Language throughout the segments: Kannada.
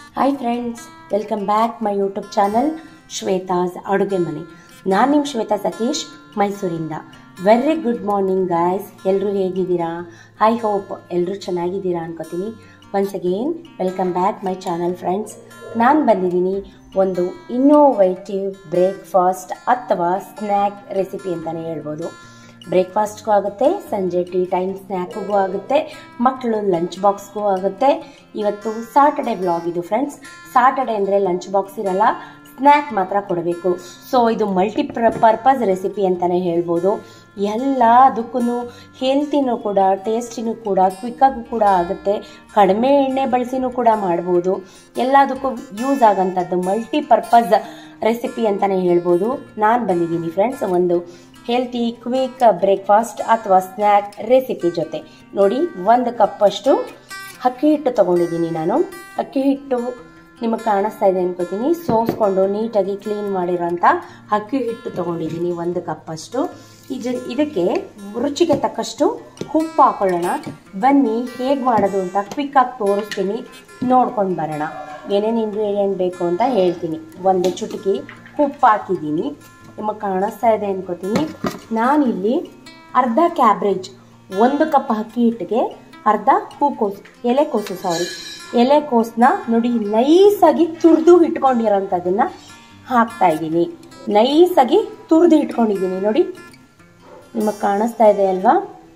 hi friends welcome back my YouTube channel Shwetha's ಅಡುಗೆ ಮನೆ ನಾನು ನಿಮ್ಮ ಶ್ವೇತಾ ಸತೀಶ್ ಮೈಸೂರಿಂದ ವೆರಿ ಗುಡ್ ಮಾರ್ನಿಂಗ್ ಗಾಯ್ಸ್ ಎಲ್ಲರೂ ಹೇಗಿದ್ದೀರಾ ಐ ಹೋಪ್ ಎಲ್ಲರೂ ಚೆನ್ನಾಗಿದ್ದೀರಾ ಅನ್ಕೋತೀನಿ once again welcome back my channel friends ನಾನು ಬಂದಿದ್ದೀನಿ ಒಂದು ಇನ್ನೋವೇಟಿವ್ ಬ್ರೇಕ್ಫಾಸ್ಟ್ ಅಥವಾ ಸ್ನ್ಯಾಕ್ ರೆಸಿಪಿ ಅಂತಲೇ ಹೇಳ್ಬೋದು ಬ್ರೇಕ್ಫಾಸ್ಟ್ಗೂ ಆಗುತ್ತೆ ಸಂಜೆ ಟೀ ಟೈಮ್ ಸ್ನ್ಯಾಕ್ಗೂ ಆಗುತ್ತೆ ಮಕ್ಕಳು ಲಂಚ್ ಬಾಕ್ಸ್ಗೂ ಆಗುತ್ತೆ ಇವತ್ತು ಸಾಟರ್ಡೆ ವ್ಲಾಗ್ ಇದು ಫ್ರೆಂಡ್ಸ್ ಸಾಟರ್ಡೆ ಅಂದರೆ ಲಂಚ್ ಬಾಕ್ಸ್ ಇರಲ್ಲ ಸ್ನ್ಯಾಕ್ ಮಾತ್ರ ಕೊಡಬೇಕು ಸೊ ಇದು ಮಲ್ಟಿ ಪರ್ಪಸ್ ರೆಸಿಪಿ ಅಂತಲೇ ಹೇಳ್ಬೋದು ಎಲ್ಲದಕ್ಕೂ ಹೆಲ್ತಿನೂ ಕೂಡ ಟೇಸ್ಟಿನೂ ಕೂಡ ಕ್ವಿಕ್ಕಾಗೂ ಕೂಡ ಆಗುತ್ತೆ ಕಡಿಮೆ ಎಣ್ಣೆ ಬಳಸಿನೂ ಕೂಡ ಮಾಡ್ಬೋದು ಎಲ್ಲದಕ್ಕೂ ಯೂಸ್ ಆಗೋಂಥದ್ದು ಮಲ್ಟಿ ಪರ್ಪಸ್ ರೆಸಿಪಿ ಅಂತಲೇ ಹೇಳ್ಬೋದು ನಾನು ಬಂದಿದ್ದೀನಿ ಫ್ರೆಂಡ್ಸ್ ಒಂದು ಹೆಲ್ತಿ ಕ್ವಿಕ್ ಬ್ರೇಕ್ಫಾಸ್ಟ್ ಅಥವಾ ಸ್ನ್ಯಾಕ್ ರೆಸಿಪಿ ಜೊತೆ ನೋಡಿ ಒಂದು ಕಪ್ಪಷ್ಟು ಅಕ್ಕಿ ಹಿಟ್ಟು ತೊಗೊಂಡಿದ್ದೀನಿ ನಾನು ಅಕ್ಕಿ ಹಿಟ್ಟು ನಿಮಗೆ ಕಾಣಿಸ್ತಾ ಇದೆ ಅನ್ಕೋತೀನಿ ಸೋಸ್ಕೊಂಡು ನೀಟಾಗಿ ಕ್ಲೀನ್ ಮಾಡಿರೋಂಥ ಅಕ್ಕಿ ಹಿಟ್ಟು ತೊಗೊಂಡಿದ್ದೀನಿ ಒಂದು ಕಪ್ಪಷ್ಟು ಇಜ ಇದಕ್ಕೆ ರುಚಿಗೆ ತಕ್ಕಷ್ಟು ಉಪ್ಪು ಹಾಕೊಳ್ಳೋಣ ಬನ್ನಿ ಹೇಗೆ ಮಾಡೋದು ಅಂತ ಕ್ವಿಕ್ಕಾಗಿ ತೋರಿಸ್ತೀನಿ ನೋಡ್ಕೊಂಡು ಬರೋಣ ಏನೇನು ಇಂಗ್ರೀಡಿಯೆಂಟ್ ಬೇಕು ಅಂತ ಹೇಳ್ತೀನಿ ಒಂದು ಚುಟುಕಿ ಉಪ್ಪು ಹಾಕಿದ್ದೀನಿ ನಿಮಗೆ ಕಾಣಿಸ್ತಾ ಇದೆ ಅನ್ಕೋತೀನಿ ನಾನಿಲ್ಲಿ ಅರ್ಧ ಕ್ಯಾಬ್ರೇಜ್ ಒಂದು ಕಪ್ ಅಕ್ಕಿ ಹಿಟ್ಟಿಗೆ ಅರ್ಧ ಹೂಕೋಸು ಎಲೆಕೋಸು ಸಾರಿ ಎಲೆಕೋಸನ್ನ ನೋಡಿ ನೈಸಾಗಿ ತುರಿದು ಇಟ್ಕೊಂಡಿರೋಂಥದ್ದನ್ನು ಹಾಕ್ತಾ ಇದ್ದೀನಿ ನೈಸಾಗಿ ತುರಿದು ಇಟ್ಕೊಂಡಿದ್ದೀನಿ ನೋಡಿ ನಿಮಗೆ ಕಾಣಿಸ್ತಾ ಇದೆ ಅಲ್ವಾ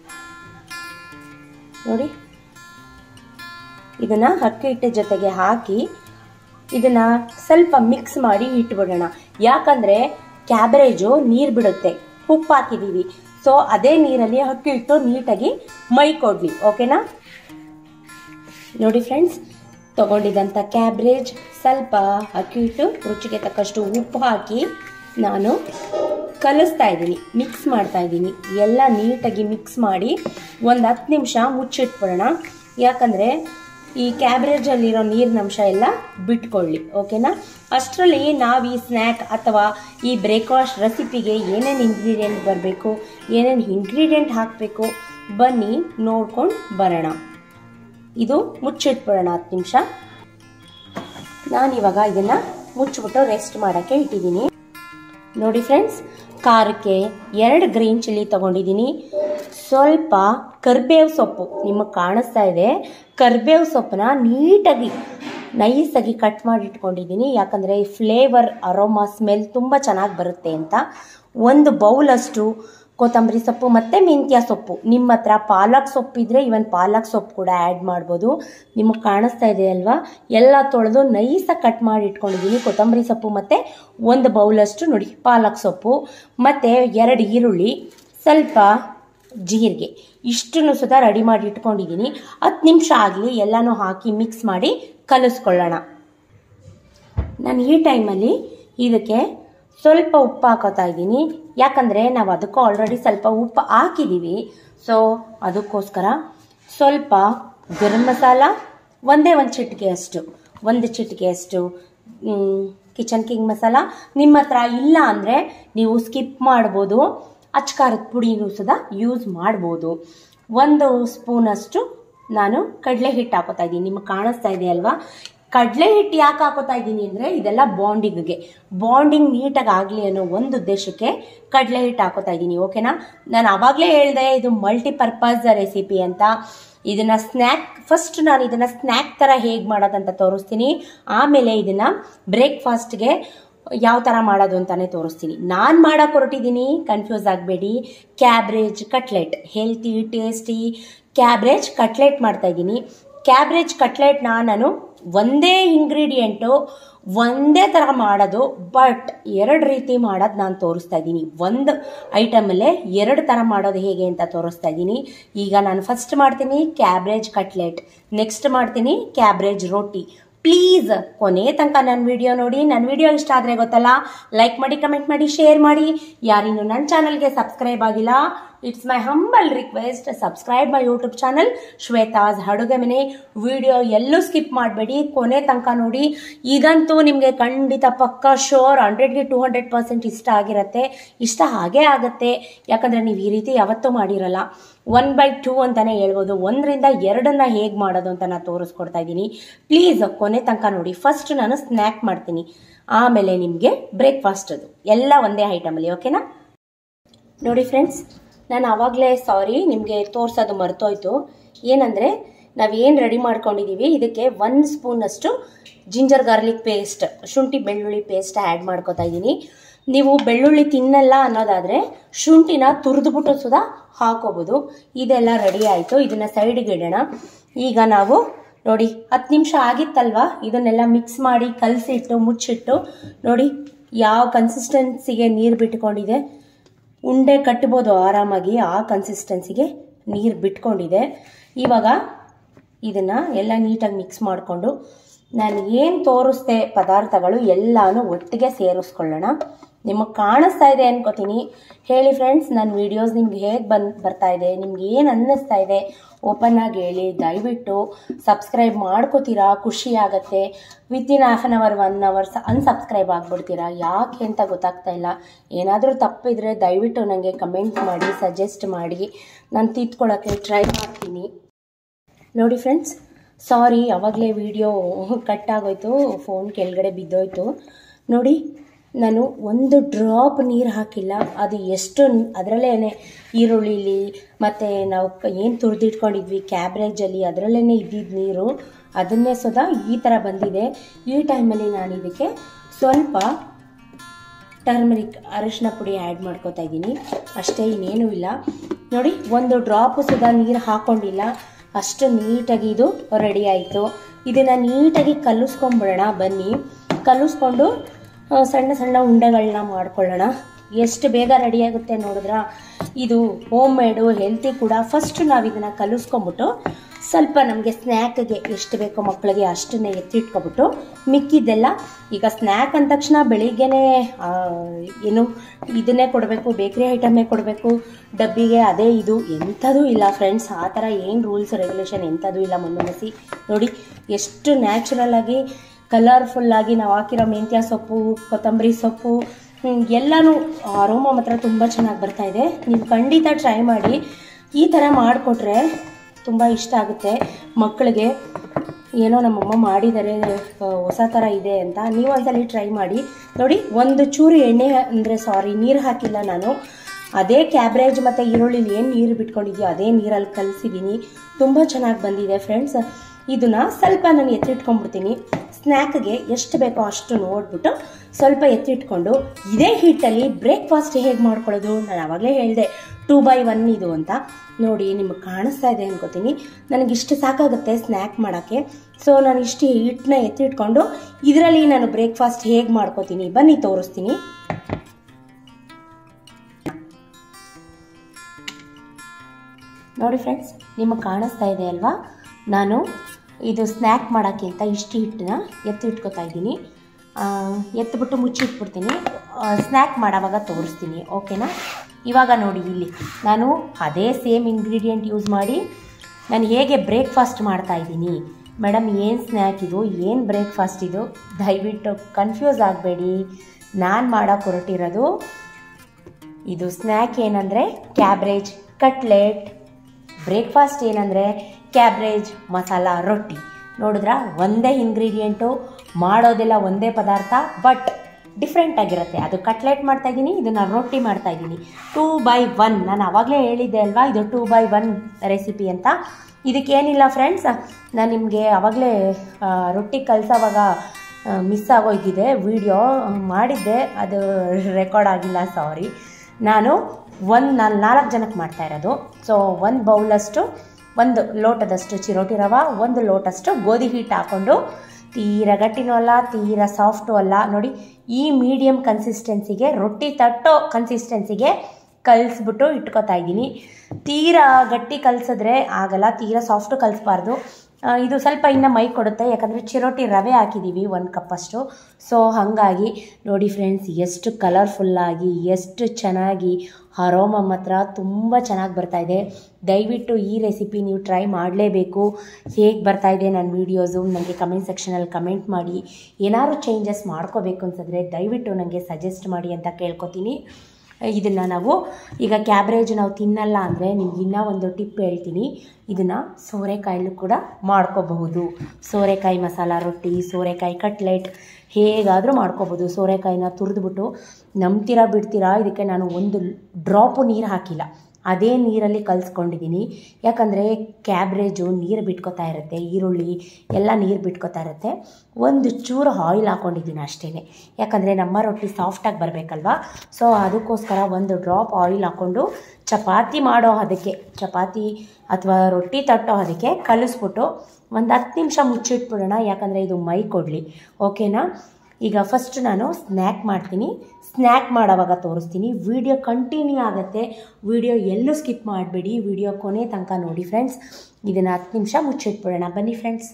ನೋಡಿ ಇದನ್ನು ಅಕ್ಕಿ ಹಿಟ್ಟು ಜೊತೆಗೆ ಹಾಕಿ ಇದನ್ನ ಸ್ವಲ್ಪ ಮಿಕ್ಸ್ ಮಾಡಿ ಇಟ್ಬಿಡೋಣ ಯಾಕಂದ್ರೆ ಕ್ಯಾಬರೇಜು ನೀರು ಬಿಡುತ್ತೆ ಉಪ್ಪು ಹಾಕಿದ್ದೀವಿ ಸೊ ಅದೇ ನೀರಲ್ಲಿ ಅಕ್ಕಿ ಹಿಟ್ಟು ನೀಟಾಗಿ ಮೈ ಕೊಡ್ಲಿ ಓಕೆನಾ ನೋಡಿ ಫ್ರೆಂಡ್ಸ್ ತಗೊಂಡಿದ್ದಂಥ ಕ್ಯಾಬ್ರೇಜ್ ಸ್ವಲ್ಪ ಅಕ್ಕಿ ಹಿಟ್ಟು ರುಚಿಗೆ ತಕ್ಕಷ್ಟು ಉಪ್ಪು ಹಾಕಿ ನಾನು ಕಲಿಸ್ತಾ ಇದ್ದೀನಿ ಮಿಕ್ಸ್ ಮಾಡ್ತಾ ಇದ್ದೀನಿ ಎಲ್ಲ ನೀಟಾಗಿ ಮಿಕ್ಸ್ ಮಾಡಿ ಒಂದು ಹತ್ತು ನಿಮಿಷ ಮುಚ್ಚಿಟ್ಬಿಡೋಣ ಯಾಕಂದರೆ ಈ ಕ್ಯಾಬ್ರೇಜಲ್ಲಿರೋ ನೀರಿನ ಅಂಶ ಎಲ್ಲ ಬಿಟ್ಕೊಳ್ಳಿ ಓಕೆನಾ ಅಷ್ಟರಲ್ಲಿ ನಾವು ಈ ಸ್ನ್ಯಾಕ್ ಅಥವಾ ಈ ಬ್ರೇಕ್ಫಾಸ್ಟ್ ರೆಸಿಪಿಗೆ ಏನೇನು ಇಂಗ್ರೀಡಿಯೆಂಟ್ ಬರಬೇಕು ಏನೇನು ಇಂಗ್ರೀಡಿಯೆಂಟ್ ಹಾಕಬೇಕು ಬನ್ನಿ ನೋಡ್ಕೊಂಡು ಬರೋಣ ಇದು ಮುಚ್ಚಿಟ್ಬಿಡೋಣ ಹತ್ತು ನಿಮಿಷ ನಾನಿವಾಗ ಇದನ್ನು ಮುಚ್ಚಿಬಿಟ್ಟು ರೆಸ್ಟ್ ಮಾಡೋಕ್ಕೆ ಇಟ್ಟಿದ್ದೀನಿ ನೋಡಿ ಫ್ರೆಂಡ್ಸ್ ಖಾರಕ್ಕೆ ಎರಡು ಗ್ರೀನ್ ಚಿಲ್ಲಿ ತೊಗೊಂಡಿದ್ದೀನಿ ಸ್ವಲ್ಪ ಕರ್ಬೇವು ಸೊಪ್ಪು ನಿಮಗೆ ಕಾಣಿಸ್ತಾ ಇದೆ ಕರ್ಬೇವು ಸೊಪ್ಪನ್ನ ನೀಟಾಗಿ ನೈಸಾಗಿ ಕಟ್ ಮಾಡಿ ಇಟ್ಕೊಂಡಿದ್ದೀನಿ ಯಾಕಂದರೆ ಈ ಫ್ಲೇವರ್ ಅರೋಮಾ ಸ್ಮೆಲ್ ತುಂಬ ಚೆನ್ನಾಗಿ ಬರುತ್ತೆ ಅಂತ ಒಂದು ಬೌಲಷ್ಟು ಕೊತ್ತಂಬರಿ ಸೊಪ್ಪು ಮತ್ತು ಮೆಂತ್ಯ ಸೊಪ್ಪು ನಿಮ್ಮ ಹತ್ರ ಪಾಲಕ್ ಸೊಪ್ಪು ಇದ್ದರೆ ಇವನ್ ಪಾಲಕ್ ಸೊಪ್ಪು ಕೂಡ ಆ್ಯಡ್ ಮಾಡ್ಬೋದು ನಿಮಗೆ ಕಾಣಿಸ್ತಾ ಇದೆ ಅಲ್ವಾ ಎಲ್ಲ ತೊಳೆದು ನೈಸಾಗಿ ಕಟ್ ಮಾಡಿ ಇಟ್ಕೊಂಡಿದ್ದೀನಿ ಕೊತ್ತಂಬರಿ ಸೊಪ್ಪು ಮತ್ತು ಒಂದು ಬೌಲಷ್ಟು ನೋಡಿ ಪಾಲಕ್ ಸೊಪ್ಪು ಮತ್ತು ಎರಡು ಈರುಳ್ಳಿ ಸ್ವಲ್ಪ ಜೀರಿಗೆ ಇಷ್ಟನ್ನು ಸುಧಾ ರೆಡಿ ಮಾಡಿ ಇಟ್ಕೊಂಡಿದ್ದೀನಿ ಹತ್ತು ನಿಮಿಷ ಆಗಲಿ ಎಲ್ಲನೂ ಹಾಕಿ ಮಿಕ್ಸ್ ಮಾಡಿ ಕಲಿಸ್ಕೊಳ್ಳೋಣ ನಾನು ಈ ಟೈಮಲ್ಲಿ ಇದಕ್ಕೆ ಸ್ವಲ್ಪ ಉಪ್ಪು ಹಾಕೋತಾ ಇದ್ದೀನಿ ಯಾಕಂದರೆ ನಾವು ಅದಕ್ಕೂ ಆಲ್ರೆಡಿ ಸ್ವಲ್ಪ ಉಪ್ಪು ಹಾಕಿದ್ದೀವಿ ಸೊ ಅದಕ್ಕೋಸ್ಕರ ಸ್ವಲ್ಪ ಗರಂ ಮಸಾಲ ಒಂದೇ ಒಂದು ಚಿಟಿಕೆ ಅಷ್ಟು ಒಂದು ಚಿಟಿಕೆ ಅಷ್ಟು ಕಿಚನ್ ಕಿಂಗ್ ಮಸಾಲ ನಿಮ್ಮ ಹತ್ರ ಇಲ್ಲ ಅಂದರೆ ನೀವು ಸ್ಕಿಪ್ ಮಾಡ್ಬೋದು ಅಚ್ಕಾರದ ಪುಡಿನೂ ಸಹ ಯೂಸ್ ಮಾಡ್ಬೋದು ಒಂದು ಸ್ಪೂನಷ್ಟು ನಾನು ಕಡಲೆ ಹಿಟ್ಟು ಹಾಕೋತಾ ಇದ್ದೀನಿ ನಿಮಗೆ ಕಾಣಿಸ್ತಾ ಇದೆ ಅಲ್ವಾ ಕಡಲೆ ಹಿಟ್ಟು ಯಾಕೆ ಹಾಕೋತಾ ಇದ್ದೀನಿ ಅಂದರೆ ಇದೆಲ್ಲ ಬಾಂಡಿಂಗ್ಗೆ ಬಾಂಡಿಂಗ್ ನೀಟಾಗಿ ಆಗಲಿ ಅನ್ನೋ ಒಂದು ಉದ್ದೇಶಕ್ಕೆ ಕಡಲೆ ಹಿಟ್ಟು ಹಾಕೋತಾ ಇದ್ದೀನಿ ಓಕೆನಾ ನಾನು ಆವಾಗಲೇ ಹೇಳಿದೆ ಇದು ಮಲ್ಟಿಪರ್ಪಸ್ ರೆಸಿಪಿ ಅಂತ ಇದನ್ನು ಸ್ನ್ಯಾಕ್ ಫಸ್ಟ್ ನಾನು ಇದನ್ನು ಸ್ನ್ಯಾಕ್ ಥರ ಹೇಗೆ ಮಾಡೋದಂತ ತೋರಿಸ್ತೀನಿ ಆಮೇಲೆ ಇದನ್ನು ಬ್ರೇಕ್ಫಾಸ್ಟ್ಗೆ ಯಾವ ಥರ ಮಾಡೋದು ಅಂತಾನೆ ತೋರಿಸ್ತೀನಿ ನಾನು ಮಾಡೋಕೆ ಹೊರಟಿದ್ದೀನಿ ಕನ್ಫ್ಯೂಸ್ ಆಗಬೇಡಿ cabbage cutlet healthy tasty cabbage cutlet ಮಾಡ್ತಾ ಇದ್ದೀನಿ ಕ್ಯಾಬ್ರೇಜ್ ಕಟ್ಲೆಟ್ನ ನಾನು ಒಂದೇ ಇಂಗ್ರೀಡಿಯೆಂಟು ಒಂದೇ ಥರ ಮಾಡೋದು ಬಟ್ ಎರಡು ರೀತಿ ಮಾಡೋದು ನಾನು ತೋರಿಸ್ತಾ ಇದ್ದೀನಿ ಒಂದು ಐಟಮಲ್ಲೇ ಎರಡು ಥರ ಮಾಡೋದು ಹೇಗೆ ಅಂತ ತೋರಿಸ್ತಾ ಇದ್ದೀನಿ ಈಗ ನಾನು ಫಸ್ಟ್ ಮಾಡ್ತೀನಿ ಕ್ಯಾಬ್ರೇಜ್ ಕಟ್ಲೆಟ್ ನೆಕ್ಸ್ಟ್ ಮಾಡ್ತೀನಿ ಕ್ಯಾಬ್ರೇಜ್ ರೋಟಿ ಪ್ಲೀಸ್ ಕೊನೆ ತನಕ ನನ್ನ ವಿಡಿಯೋ ನೋಡಿ ನನ್ನ ವಿಡಿಯೋ ಇಷ್ಟ ಆದರೆ ಗೊತ್ತಲ್ಲ ಲೈಕ್ ಮಾಡಿ ಕಮೆಂಟ್ ಮಾಡಿ ಶೇರ್ ಮಾಡಿ ಯಾರಿನ್ನು ನನ್ನ ಚಾನಲ್ಗೆ ಸಬ್ಸ್ಕ್ರೈಬ್ ಆಗಿಲ್ಲ it's my humble request subscribe my YouTube channel Shwetha's ಅಡುಗೆ ಮನೆ ವಿಡಿಯೋ ಎಲ್ಲೂ ಸ್ಕಿಪ್ ಮಾಡಬೇಡಿ ಕೊನೆ ತನಕ ನೋಡಿ ಇದಂತೂ ನಿಮಗೆ ಖಂಡಿತ ಪಕ್ಕ ಶೋರ್ ಹಂಡ್ರೆಡ್ಗೆ ಟೂ ಹಂಡ್ರೆಡ್ ಪರ್ಸೆಂಟ್ ಇಷ್ಟ ಆಗಿರುತ್ತೆ ಇಷ್ಟ ಹಾಗೇ ಆಗುತ್ತೆ ಯಾಕಂದರೆ ನೀವು ಈ ರೀತಿ ಯಾವತ್ತೂ ಮಾಡಿರಲ್ಲ ಒನ್ ಬೈ ಟೂ ಅಂತಾನೆ ಹೇಳ್ಬೋದು ಒಂದರಿಂದ ಎರಡನ್ನ ಹೇಗೆ ಮಾಡೋದು ಅಂತ ನಾನು ತೋರಿಸ್ಕೊಡ್ತಾ ಇದ್ದೀನಿ ಪ್ಲೀಸ್ ಕೊನೆ ತನಕ ನೋಡಿ ಫಸ್ಟ್ ನಾನು ಸ್ನ್ಯಾಕ್ ಮಾಡ್ತೀನಿ ಆಮೇಲೆ ನಿಮಗೆ ಬ್ರೇಕ್ಫಾಸ್ಟ್ ಅದು ಎಲ್ಲ ಒಂದೇ ಐಟಮಲ್ಲಿ ಓಕೆನಾ ನೋಡಿ ಫ್ರೆಂಡ್ಸ್ ನಾನು ಆವಾಗಲೇ ಸಾರಿ ನಿಮಗೆ ತೋರಿಸೋದು ಮರ್ತೋಯ್ತು ಏನಂದರೆ ನಾವೇನು ರೆಡಿ ಮಾಡ್ಕೊಂಡಿದ್ದೀವಿ ಇದಕ್ಕೆ ಒಂದು ಸ್ಪೂನಷ್ಟು ಜಿಂಜರ್ ಗಾರ್ಲಿಕ್ ಪೇಸ್ಟ್ ಶುಂಠಿ ಬೆಳ್ಳುಳ್ಳಿ ಪೇಸ್ಟ್ ಆ್ಯಡ್ ಮಾಡ್ಕೊತಾ ಇದ್ದೀನಿ ನೀವು ಬೆಳ್ಳುಳ್ಳಿ ತಿನ್ನಲ್ಲ ಅನ್ನೋದಾದರೆ ಶುಂಠಿನ ತುರಿದ್ಬಿಟ್ಟು ಸುಧಾ ಹಾಕೋಬೋದು ಇದೆಲ್ಲ ರೆಡಿ ಆಯಿತು ಇದನ್ನು ಸೈಡ್ಗೆ ಇಡೋಣ ಈಗ ನಾವು ನೋಡಿ ಹತ್ತು ನಿಮಿಷ ಆಗಿತ್ತಲ್ವಾ ಇದನ್ನೆಲ್ಲ ಮಿಕ್ಸ್ ಮಾಡಿ ಕಲಸಿಟ್ಟು ಮುಚ್ಚಿಟ್ಟು ನೋಡಿ ಯಾವ ಕನ್ಸಿಸ್ಟೆನ್ಸಿಗೆ ನೀರು ಬಿಟ್ಕೊಂಡಿದೆ ಉಂಡೆ ಕಟ್ಬೋದು ಆರಾಮಾಗಿ ಆ ಕನ್ಸಿಸ್ಟೆನ್ಸಿಗೆ ನೀರು ಬಿಟ್ಕೊಂಡಿದೆ ಇವಾಗ ಇದನ್ನು ಎಲ್ಲ ನೀಟಾಗಿ ಮಿಕ್ಸ್ ಮಾಡಿಕೊಂಡು ನಾನು ಏನು ತೋರಿಸ್ದೆ ಪದಾರ್ಥಗಳು ಎಲ್ಲನೂ ಒಟ್ಟಿಗೆ ಸೇರಿಸ್ಕೊಳ್ಳೋಣ ನಿಮಗೆ ಕಾಣಿಸ್ತಾ ಇದೆ ಅನ್ಕೋತೀನಿ ಹೇಳಿ ಫ್ರೆಂಡ್ಸ್ ನನ್ನ ವೀಡಿಯೋಸ್ ನಿಮ್ಗೆ ಹೇಗೆ ಬಂದು ಬರ್ತಾ ಇದೆ ನಿಮ್ಗೆ ಏನು ಅನ್ನಿಸ್ತಾ ಇದೆ ಓಪನ್ ಆಗಿ ಹೇಳಿ ದಯವಿಟ್ಟು ಸಬ್ಸ್ಕ್ರೈಬ್ ಮಾಡ್ಕೋತೀರಾ ಖುಷಿ ಆಗುತ್ತೆ within half an hour one hours unsubscribe ಆಗ್ಬಿಡ್ತೀರಾ ಯಾಕೆ ಅಂತ ಗೊತ್ತಾಗ್ತಾ ಇಲ್ಲ ಏನಾದರೂ ತಪ್ಪಿದ್ರೆ ದಯವಿಟ್ಟು ನನಗೆ ಕಮೆಂಟ್ ಮಾಡಿ ಸಜೆಸ್ಟ್ ಮಾಡಿ ನಾನು ತಿದ್ಕೊಳ್ಳೋಕ್ಕೆ ಟ್ರೈ ಮಾಡ್ತೀನಿ ನೋಡಿ ಫ್ರೆಂಡ್ಸ್ ಸಾರಿ ಅವಾಗಲೇ ವಿಡಿಯೋ ಕಟ್ ಆಗೋಯ್ತು ಫೋನ್ ಕೆಳಗಡೆ ಬಿದ್ದೋಯ್ತು ನೋಡಿ ನಾನು ಒಂದು ಡ್ರಾಪ್ ನೀರು ಹಾಕಿಲ್ಲ ಅದು ಎಷ್ಟು ಅದರಲ್ಲೇ ಈರುಳ್ಳಿಲಿ ಮತ್ತು ನಾವು ಏನು ತುರಿದಿಟ್ಕೊಂಡಿದ್ವಿ ಕ್ಯಾಬ್ರೇಜಲ್ಲಿ ಅದರಲ್ಲೇ ಇದ್ದಿದ್ದು ನೀರು ಅದನ್ನೇ ಸುಧಾ ಈ ಥರ ಬಂದಿದೆ ಈ ಟೈಮಲ್ಲಿ ನಾನು ಇದಕ್ಕೆ ಸ್ವಲ್ಪ ಟರ್ಮರಿಕ್ ಅರಿಶಿನ ಪುಡಿ ಆ್ಯಡ್ ಮಾಡ್ಕೋತಾ ಇದ್ದೀನಿ ಅಷ್ಟೇ ಇನ್ನೇನೂ ಇಲ್ಲ ನೋಡಿ ಒಂದು ಡ್ರಾಪು ಸುಧಾ ನೀರು ಹಾಕ್ಕೊಂಡಿಲ್ಲ ಅಷ್ಟು ನೀಟಾಗಿ ಇದು ರೆಡಿ ಆಯಿತು ಇದನ್ನು ನೀಟಾಗಿ ಕಲಿಸ್ಕೊಂಬಿಡೋಣ ಬನ್ನಿ ಕಲಿಸ್ಕೊಂಡು ಸಣ್ಣ ಸಣ್ಣ ಉಂಡೆಗಳನ್ನ ಮಾಡ್ಕೊಳ್ಳೋಣ ಎಷ್ಟು ಬೇಗ ರೆಡಿ ಆಗುತ್ತೆ ನೋಡಿದ್ರ ಇದು ಹೋಮ್ ಮೇಡು ಹೆಲ್ತಿ ಕೂಡ ಫಸ್ಟ್ ನಾವು ಇದನ್ನು ಕಲಿಸ್ಕೊಂಬಿಟ್ಟು ಸ್ವಲ್ಪ ನಮಗೆ ಸ್ನ್ಯಾಕ್ಗೆ ಎಷ್ಟು ಬೇಕೋ ಮಕ್ಕಳಿಗೆ ಅಷ್ಟನ್ನೇ ಎತ್ತಿಟ್ಕೊಬಿಟ್ಟು ಮಿಕ್ಕಿದ್ದೆಲ್ಲ ಈಗ ಸ್ನ್ಯಾಕ್ ಅಂದ ತಕ್ಷಣ ಬೆಳಿಗ್ಗೆನೇ ಏನು ಇದನ್ನೇ ಕೊಡಬೇಕು ಬೇಕ್ರಿ ಐಟಮೇ ಕೊಡಬೇಕು ಡಬ್ಬಿಗೆ ಅದೇ ಇದು ಎಂಥದೂ ಇಲ್ಲ ಫ್ರೆಂಡ್ಸ್ ಆ ಥರ ಏನು ರೂಲ್ಸ್ ರೆಗ್ಯುಲೇಷನ್ ಎಂಥದೂ ಇಲ್ಲ ಮನಸ್ಸಿ ನೋಡಿ ಎಷ್ಟು ನ್ಯಾಚುರಲ್ ಆಗಿ ಕಲರ್ಫುಲ್ಲಾಗಿ ನಾವು ಹಾಕಿರೋ ಮೆಂತ್ಯ ಸೊಪ್ಪು ಕೊತ್ತಂಬರಿ ಸೊಪ್ಪು ಎಲ್ಲನೂ ಅರೋಮ ಮಾತ್ರ ತುಂಬ ಚೆನ್ನಾಗಿ ಬರ್ತಾ ಇದೆ ನೀವು ಖಂಡಿತ ಟ್ರೈ ಮಾಡಿ ಈ ಥರ ಮಾಡಿಕೊಟ್ರೆ ತುಂಬ ಇಷ್ಟ ಆಗುತ್ತೆ ಮಕ್ಕಳಿಗೆ ಏನೋ ನಮ್ಮಮ್ಮ ಮಾಡಿದ್ದಾರೆ ಹೊಸ ಥರ ಇದೆ ಅಂತ ನೀವು ಒಂದ್ಸಲಿ ಟ್ರೈ ಮಾಡಿ ನೋಡಿ ಒಂದು ಚೂರು ಎಣ್ಣೆ ಅಂದರೆ ಸಾರಿ ನೀರು ಹಾಕಿಲ್ಲ ನಾನು ಅದೇ ಕ್ಯಾಬ್ರೇಜ್ ಮತ್ತು ಈರುಳ್ಳಿಲಿ ಏನು ನೀರು ಬಿಟ್ಕೊಂಡಿದ್ಯೋ ಅದೇ ನೀರಲ್ಲಿ ಕಲಿಸಿದ್ದೀನಿ ತುಂಬ ಚೆನ್ನಾಗಿ ಬಂದಿದೆ ಫ್ರೆಂಡ್ಸ್ ಇದನ್ನ ಸ್ವಲ್ಪ ನಾನು ಎತ್ತಿಟ್ಕೊಂಡ್ಬಿಡ್ತೀನಿ ಸ್ನ್ಯಾಕ್ಗೆ ಎಷ್ಟು ಬೇಕೋ ಅಷ್ಟು ನೋಡ್ಬಿಟ್ಟು ಸ್ವಲ್ಪ ಎತ್ತಿಟ್ಕೊಂಡು ಇದೇ ಹಿಟ್ಟಲ್ಲಿ ಬ್ರೇಕ್ಫಾಸ್ಟ್ ಹೇಗೆ ಮಾಡ್ಕೊಳ್ಳೋದು ನಾನು ಆವಾಗಲೇ ಹೇಳಿದೆ ಟೂ ಬೈ ಒನ್ ಇದು ಅಂತ ನೋಡಿ ನಿಮಗೆ ಕಾಣಿಸ್ತಾ ಇದೆ ಅನ್ಕೋತೀನಿ ನನಗಿಷ್ಟು ಸಾಕಾಗುತ್ತೆ ಸ್ನ್ಯಾಕ್ ಮಾಡೋಕ್ಕೆ ಸೊ ನಾನು ಇಷ್ಟು ಹಿಟ್ಟನ್ನ ಎತ್ತಿಟ್ಕೊಂಡು ಇದರಲ್ಲಿ ನಾನು ಬ್ರೇಕ್ಫಾಸ್ಟ್ ಹೇಗೆ ಮಾಡ್ಕೋತೀನಿ ಬನ್ನಿ ತೋರಿಸ್ತೀನಿ ನೋಡಿ ಫ್ರೆಂಡ್ಸ್ ನಿಮಗೆ ಕಾಣಿಸ್ತಾ ಇದೆ ಅಲ್ವಾ ನಾನು ಇದು ಸ್ನ್ಯಾಕ್ ಮಾಡೋಕ್ಕಿಂತ ಇಷ್ಟು ಹಿಟ್ಟನ್ನ ಎತ್ತಿಟ್ಕೊತಾ ಇದ್ದೀನಿ ಎತ್ಬಿಟ್ಟು ಮುಚ್ಚಿಟ್ಬಿಡ್ತೀನಿ ಸ್ನ್ಯಾಕ್ ಮಾಡೋವಾಗ ತೋರಿಸ್ತೀನಿ ಓಕೆನಾ ಇವಾಗ ನೋಡಿ ಇಲ್ಲಿ ನಾನು ಅದೇ ಸೇಮ್ ಇಂಗ್ರೀಡಿಯೆಂಟ್ ಯೂಸ್ ಮಾಡಿ ನಾನು ಹೇಗೆ ಬ್ರೇಕ್ಫಾಸ್ಟ್ ಮಾಡ್ತಾ ಇದ್ದೀನಿ ಮೇಡಮ್ ಏನು ಸ್ನ್ಯಾಕ್ ಇದು ಏನು ಬ್ರೇಕ್ಫಾಸ್ಟ್ ಇದು ದಯವಿಟ್ಟು ಕನ್ಫ್ಯೂಸ್ ಆಗಬೇಡಿ ನಾನು ಮಾಡೋಕ್ಕೆ ಹೊರಟಿರೋದು ಇದು ಸ್ನ್ಯಾಕ್ ಏನಂದರೆ ಕ್ಯಾಬ್ರೇಜ್ ಕಟ್ಲೆಟ್ ಬ್ರೇಕ್ಫಾಸ್ಟ್ ಏನಂದರೆ ಕ್ಯಾಬ್ರೇಜ್ ಮಸಾಲ ರೊಟ್ಟಿ ನೋಡಿದ್ರ ಒಂದೇ ಇಂಗ್ರೀಡಿಯೆಂಟು ಮಾಡೋದೆಲ್ಲ ಒಂದೇ ಪದಾರ್ಥ ಬಟ್ ಡಿಫ್ರೆಂಟ್ ಆಗಿರುತ್ತೆ ಅದು ಕಟ್ಲೆಟ್ ಮಾಡ್ತಾ ಇದ್ದೀನಿ ಇದನ್ನು ರೊಟ್ಟಿ ಮಾಡ್ತಾ ಇದ್ದೀನಿ ಟೂ ಬೈ ಒನ್ ನಾನು ಆವಾಗಲೇ ಹೇಳಿದ್ದೆ ಅಲ್ವಾ ಇದು ಟೂ ಬೈ ಒನ್ ರೆಸಿಪಿ ಅಂತ ಇದಕ್ಕೇನಿಲ್ಲ ಫ್ರೆಂಡ್ಸ್ ನಾನು ನಿಮಗೆ ಆವಾಗಲೇ ರೊಟ್ಟಿ ಕಲಿಸೋವಾಗ ಮಿಸ್ ಆಗೋಯ್ತಿದೆ ವಿಡಿಯೋ ಮಾಡಿದ್ದೆ ಅದು ರೆಕಾರ್ಡ್ ಆಗಿಲ್ಲ ಸಾರಿ ನಾನು ಒಂದು ನಾನು ನಾಲ್ಕು ಜನಕ್ಕೆ ಮಾಡ್ತಾ ಇರೋದು ಸೊ ಒಂದು ಬೌಲಷ್ಟು ಒಂದು ಲೋಟದಷ್ಟು ಚಿರೋಟಿ ರವೆ ಒಂದು ಲೋಟಷ್ಟು ಗೋಧಿ ಹಿಟ್ಟು ಹಾಕ್ಕೊಂಡು ತೀರಾ ಗಟ್ಟಿನೂ ಅಲ್ಲ ತೀರಾ ಸಾಫ್ಟು ಅಲ್ಲ ನೋಡಿ ಈ ಮೀಡಿಯಮ್ ಕನ್ಸಿಸ್ಟೆನ್ಸಿಗೆ ರೊಟ್ಟಿ ತಟ್ಟೋ ಕನ್ಸಿಸ್ಟೆನ್ಸಿಗೆ ಕಲಿಸ್ಬಿಟ್ಟು ಇಟ್ಕೊತಾ ಇದ್ದೀನಿ ತೀರಾ ಗಟ್ಟಿ ಕಲಿಸಿದ್ರೆ ಆಗಲ್ಲ ತೀರಾ ಸಾಫ್ಟು ಕಲಿಸ್ಬಾರ್ದು ಆ, ಇದು ಸ್ವಲ್ಪ ಇನ್ನು ಮೈ ಕೊಡುತ್ತೆ ಯಾಕಂದರೆ ಚಿರೋಟಿ ರವೆ ಹಾಕಿದ್ದೀವಿ ಒಂದು ಕಪ್ಪಷ್ಟು ಸೊ ಹಾಗಾಗಿ ನೋಡಿ ಫ್ರೆಂಡ್ಸ್ ಎಷ್ಟು ಕಲರ್ಫುಲ್ಲಾಗಿ ಎಷ್ಟು ಚೆನ್ನಾಗಿ ಅರೋಮ ಮಾತ್ರ ತುಂಬ ಚೆನ್ನಾಗಿ ಬರ್ತಾಯಿದೆ ದಯವಿಟ್ಟು ಈ ರೆಸಿಪಿ ನೀವು ಟ್ರೈ ಮಾಡಲೇಬೇಕು ಹೇಗೆ ಬರ್ತಾಯಿದೆ ನನ್ನ ವೀಡಿಯೋಸು ನನಗೆ ಕಮೆಂಟ್ ಸೆಕ್ಷನಲ್ಲಿ ಕಮೆಂಟ್ ಮಾಡಿ ಏನಾದ್ರು ಚೇಂಜಸ್ ಮಾಡ್ಕೋಬೇಕು ಅನ್ಸಿದ್ರೆ ದಯವಿಟ್ಟು ನನಗೆ ಸಜೆಸ್ಟ್ ಮಾಡಿ ಅಂತ ಕೇಳ್ಕೊತೀನಿ ಇದನ್ನು ನಾವು ಈಗ ಕ್ಯಾಬ್ರೇಜ್ ನಾವು ತಿನ್ನಲ್ಲ ಅಂದರೆ ನಿಮ್ಗೆ ಇನ್ನೂ ಒಂದು ಟಿಪ್ ಹೇಳ್ತೀನಿ ಇದನ್ನು ಸೋರೆಕಾಯಲ್ಲೂ ಕೂಡ ಮಾಡ್ಕೋಬಹುದು ಸೋರೆಕಾಯಿ ಮಸಾಲ ರೊಟ್ಟಿ ಸೋರೆಕಾಯಿ ಕಟ್ಲೆಟ್ ಹೇಗಾದರೂ ಮಾಡ್ಕೋಬೋದು ಸೋರೆಕಾಯಿನ ತುರಿದ್ಬಿಟ್ಟು ನಂಬ್ತೀರಾ ಬಿಡ್ತೀರಾ ಇದಕ್ಕೆ ನಾನು ಒಂದು ಡ್ರಾಪು ನೀರು ಹಾಕಿಲ್ಲ ಅದೇ ನೀರಲ್ಲಿ ಕಲಿಸ್ಕೊಂಡಿದ್ದೀನಿ ಯಾಕಂದರೆ ಕ್ಯಾಬ್ರೇಜು ನೀರು ಬಿಟ್ಕೋತಾ ಇರುತ್ತೆ ಈರುಳ್ಳಿ ಎಲ್ಲ ನೀರು ಬಿಟ್ಕೋತಾ ಇರುತ್ತೆ ಒಂದು ಚೂರು ಆಯಿಲ್ ಹಾಕ್ಕೊಂಡಿದ್ದೀನಿ ಅಷ್ಟೇ ಯಾಕಂದರೆ ನಮ್ಮ ರೊಟ್ಟಿ ಸಾಫ್ಟಾಗಿ ಬರಬೇಕಲ್ವಾ ಸೊ ಅದಕ್ಕೋಸ್ಕರ ಒಂದು ಡ್ರಾಪ್ ಆಯಿಲ್ ಹಾಕ್ಕೊಂಡು ಚಪಾತಿ ಮಾಡೋ ಅದಕ್ಕೆ ಚಪಾತಿ ಅಥವಾ ರೊಟ್ಟಿ ತಟ್ಟೋ ಅದಕ್ಕೆ ಕಲಿಸ್ಬಿಟ್ಟು ಒಂದು ಹತ್ತು ನಿಮಿಷ ಮುಚ್ಚಿಟ್ಬಿಡೋಣ ಯಾಕಂದರೆ ಇದು ಮೈ ಕೊಡಲಿ ಓಕೆನಾ ಈಗ ಫಸ್ಟ್ ನಾನು ಸ್ನ್ಯಾಕ್ ಮಾಡ್ತೀನಿ ಸ್ನ್ಯಾಕ್ ಮಾಡೋವಾಗ ತೋರಿಸ್ತೀನಿ ವಿಡಿಯೋ ಕಂಟಿನ್ಯೂ ಆಗುತ್ತೆ ವಿಡಿಯೋ ಎಲ್ಲೂ ಸ್ಕಿಪ್ ಮಾಡಬೇಡಿ ವಿಡಿಯೋ ಕೊನೆ ತನಕ ನೋಡಿ ಫ್ರೆಂಡ್ಸ್ ಇದನ್ನು ಹತ್ತು ನಿಮಿಷ ಮುಚ್ಚಿಟ್ಬಿಡೋಣ ಬನ್ನಿ ಫ್ರೆಂಡ್ಸ್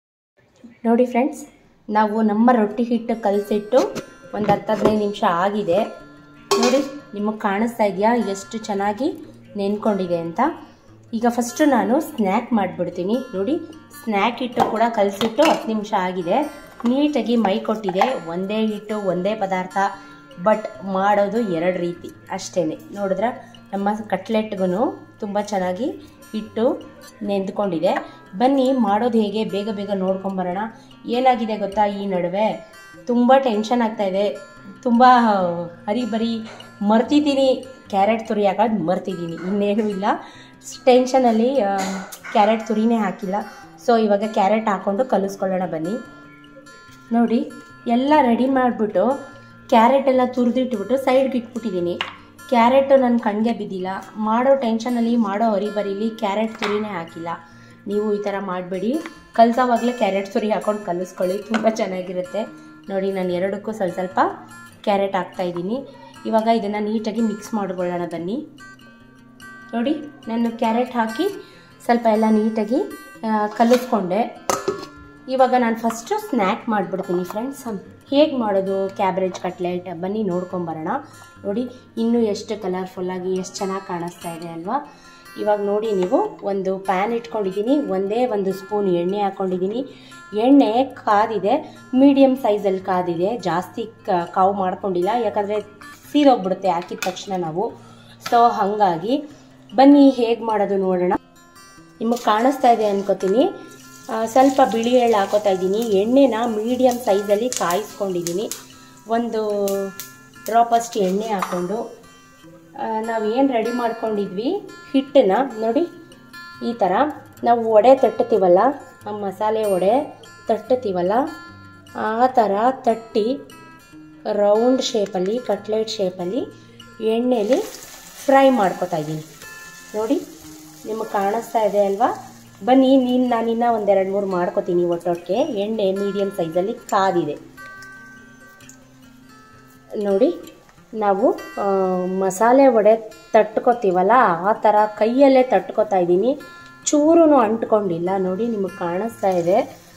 ನೋಡಿ ಫ್ರೆಂಡ್ಸ್ ನಾವು ನಮ್ಮ ರೊಟ್ಟಿ ಹಿಟ್ಟು ಕಲಸಿಟ್ಟು ಒಂದು ಹತ್ತು ಹದಿನೈದು ನಿಮಿಷ ಆಗಿದೆ ನೋಡಿ ನಿಮಗೆ ಕಾಣಿಸ್ತಾ ಇದೆಯಾ ಎಷ್ಟು ಚೆನ್ನಾಗಿ ನೆನ್ಕೊಂಡಿದೆ ಅಂತ ಈಗ ಫಸ್ಟು ನಾನು ಸ್ನ್ಯಾಕ್ ಮಾಡಿಬಿಡ್ತೀನಿ ನೋಡಿ ಸ್ನ್ಯಾಕ್ ಹಿಟ್ಟು ಕೂಡ ಕಲಸಿಟ್ಟು ಹತ್ತು ನಿಮಿಷ ಆಗಿದೆ ನೀಟಾಗಿ ಮೈ ಕೊಟ್ಟಿದೆ ಒಂದೇ ಹಿಟ್ಟು ಒಂದೇ ಪದಾರ್ಥ ಬಟ್ ಮಾಡೋದು ಎರಡು ರೀತಿ ಅಷ್ಟೇ ನೋಡಿದ್ರೆ ನಮ್ಮ ಕಟ್ಲೆಟ್ಗೂ ತುಂಬ ಚೆನ್ನಾಗಿ ಹಿಟ್ಟು ನೆಂದ್ಕೊಂಡಿದೆ ಬನ್ನಿ ಮಾಡೋದು ಹೇಗೆ ಬೇಗ ಬೇಗ ನೋಡ್ಕೊಂಬರೋಣ ಏನಾಗಿದೆ ಗೊತ್ತಾ ಈ ನಡುವೆ ತುಂಬ ಟೆನ್ಷನ್ ಆಗ್ತಾಯಿದೆ ತುಂಬ ಹರಿಬರಿ ಮರ್ತಿದ್ದೀನಿ ಕ್ಯಾರೆಟ್ ತುರಿ ಹಾಕೋದು ಮರ್ತಿದ್ದೀನಿ ಇನ್ನೇನೂ ಇಲ್ಲ ಟೆನ್ಷನಲ್ಲಿ ಕ್ಯಾರೆಟ್ ತುರಿನೇ ಹಾಕಿಲ್ಲ ಸೊ ಇವಾಗ ಕ್ಯಾರೆಟ್ ಹಾಕ್ಕೊಂಡು ಕಲಿಸ್ಕೊಳ್ಳೋಣ ಬನ್ನಿ ನೋಡಿ ಎಲ್ಲ ರೆಡಿ ಮಾಡಿಬಿಟ್ಟು ಕ್ಯಾರೆಟ್ ಎಲ್ಲ ತುರಿದಿಟ್ಬಿಟ್ಟು ಸೈಡ್ಗೆ ಇಟ್ಬಿಟ್ಟಿದ್ದೀನಿ ಕ್ಯಾರೆಟು ನನ್ನ ಕಣ್ಗೆ ಬಿದ್ದಿಲ್ಲ ಮಾಡೋ ಟೆನ್ಷನಲ್ಲಿ ಮಾಡೋ ಹರಿಬರಿಲಿ ಕ್ಯಾರೆಟ್ ತುರಿನೇ ಹಾಕಿಲ್ಲ ನೀವು ಈ ಥರ ಮಾಡಬೇಡಿ ಕಲ್ಸೋವಾಗಲೇ ಕ್ಯಾರೆಟ್ ತುರಿ ಹಾಕ್ಕೊಂಡು ಕಲಿಸ್ಕೊಳ್ಳಿ ತುಂಬ ಚೆನ್ನಾಗಿರುತ್ತೆ ನೋಡಿ ನಾನು ಎರಡಕ್ಕೂ ಸ್ವಲ್ಪ ಸ್ವಲ್ಪ ಕ್ಯಾರೆಟ್ ಹಾಕ್ತಾಯಿದ್ದೀನಿ ಇವಾಗ ಇದನ್ನು ನೀಟಾಗಿ ಮಿಕ್ಸ್ ಮಾಡ್ಕೊಳ್ಳೋಣ ಬನ್ನಿ ನೋಡಿ ನಾನು ಕ್ಯಾರೆಟ್ ಹಾಕಿ ಸ್ವಲ್ಪ ಎಲ್ಲ ನೀಟಾಗಿ ಆ, ಕಲಿಸ್ಕೊಂಡೆ ಇವಾಗ ನಾನು ಫಸ್ಟು ಸ್ನ್ಯಾಕ್ ಮಾಡಿಬಿಡ್ತೀನಿ ಫ್ರೆಂಡ್ಸ್ ಹೇಗೆ ಮಾಡೋದು ಕ್ಯಾಬ್ರೇಜ್ ಕಟ್ಲೆಟ್ ಬನ್ನಿ ನೋಡ್ಕೊಂಬರೋಣ ನೋಡಿ ಇನ್ನೂ ಎಷ್ಟು ಕಲರ್ಫುಲ್ಲಾಗಿ ಎಷ್ಟು ಚೆನ್ನಾಗಿ ಕಾಣಿಸ್ತಾ ಇದೆ ಅಲ್ವಾ ಇವಾಗ ನೋಡಿ ನೀವು ಒಂದು ಪ್ಯಾನ್ ಇಟ್ಕೊಂಡಿದ್ದೀನಿ ಒಂದೇ ಒಂದು ಸ್ಪೂನ್ ಎಣ್ಣೆ ಹಾಕ್ಕೊಂಡಿದ್ದೀನಿ ಎಣ್ಣೆ ಕಾದಿದೆ ಮೀಡಿಯಮ್ ಸೈಜಲ್ಲಿ ಕಾದಿದೆ ಜಾಸ್ತಿ ಕ- ಕಾವು ಮಾಡ್ಕೊಂಡಿಲ್ಲ ಯಾಕಂದರೆ ಸೀದೋಗ್ಬಿಡುತ್ತೆ ಹಾಕಿದ ತಕ್ಷಣ ನಾವು ಸೊ ಹಾಗಾಗಿ ಬನ್ನಿ ಹೇಗೆ ಮಾಡೋದು ನೋಡೋಣ ನಿಮಗೆ ಕಾಣಿಸ್ತಾ ಇದೆ ಅನ್ಕೋತೀನಿ ಆ, ಸ್ವಲ್ಪ ಬಿಳಿ ಎಳ್ಳು ಹಾಕೋತಾ ಇದ್ದೀನಿ ಎಣ್ಣೆನ ಮೀಡಿಯಮ್ ಸೈಜಲ್ಲಿ ಕಾಯಿಸ್ಕೊಂಡಿದ್ದೀನಿ ಒಂದು ಡ್ರಾಪಷ್ಟು ಎಣ್ಣೆ ಹಾಕ್ಕೊಂಡು ನಾವು ಏನು ರೆಡಿ ಮಾಡ್ಕೊಂಡಿದ್ವಿ ಹಿಟ್ಟನ್ನ ನೋಡಿ ಈ ಥರ ನಾವು ವಡೆ ತಟ್ಟುತ್ತೀವಲ್ಲ ಆ ಮಸಾಲೆ ವಡೆ ತಟ್ಟುತ್ತೀವಲ್ಲ ಆ ಥರ ತಟ್ಟಿ ರೌಂಡ್ ಶೇಪಲ್ಲಿ ಕಟ್ಲೆಟ್ ಶೇಪಲ್ಲಿ ಎಣ್ಣೆಲಿ ಫ್ರೈ ಮಾಡ್ಕೊತಾ ಇದ್ದೀನಿ ನೋಡಿ ನಿಮಗೆ ಕಾಣಿಸ್ತಾ ಇದೆ ಅಲ್ವಾ ಬನ್ನಿ ನೀನು ನಾನಿನ್ನ ಒಂದೆರಡು ಮೂರು ಮಾಡ್ಕೊತೀನಿ ಒಟ್ಟೊಟ್ಟಿಗೆ ಎಣ್ಣೆ ಮೀಡಿಯಮ್ ಸೈಜಲ್ಲಿ ಕಾದಿದೆ ನೋಡಿ ನಾವು ಆ, ಮಸಾಲೆ ವಡೆ ತಟ್ಕೊತೀವಲ್ಲ ಆ ಥರ ಕೈಯಲ್ಲೇ ತಟ್ಕೊತಾ ಇದ್ದೀನಿ ಚೂರು ಅಂಟ್ಕೊಂಡಿಲ್ಲ ನೋಡಿ ನಿಮಗೆ ಕಾಣಿಸ್ತಾ ಇದೆ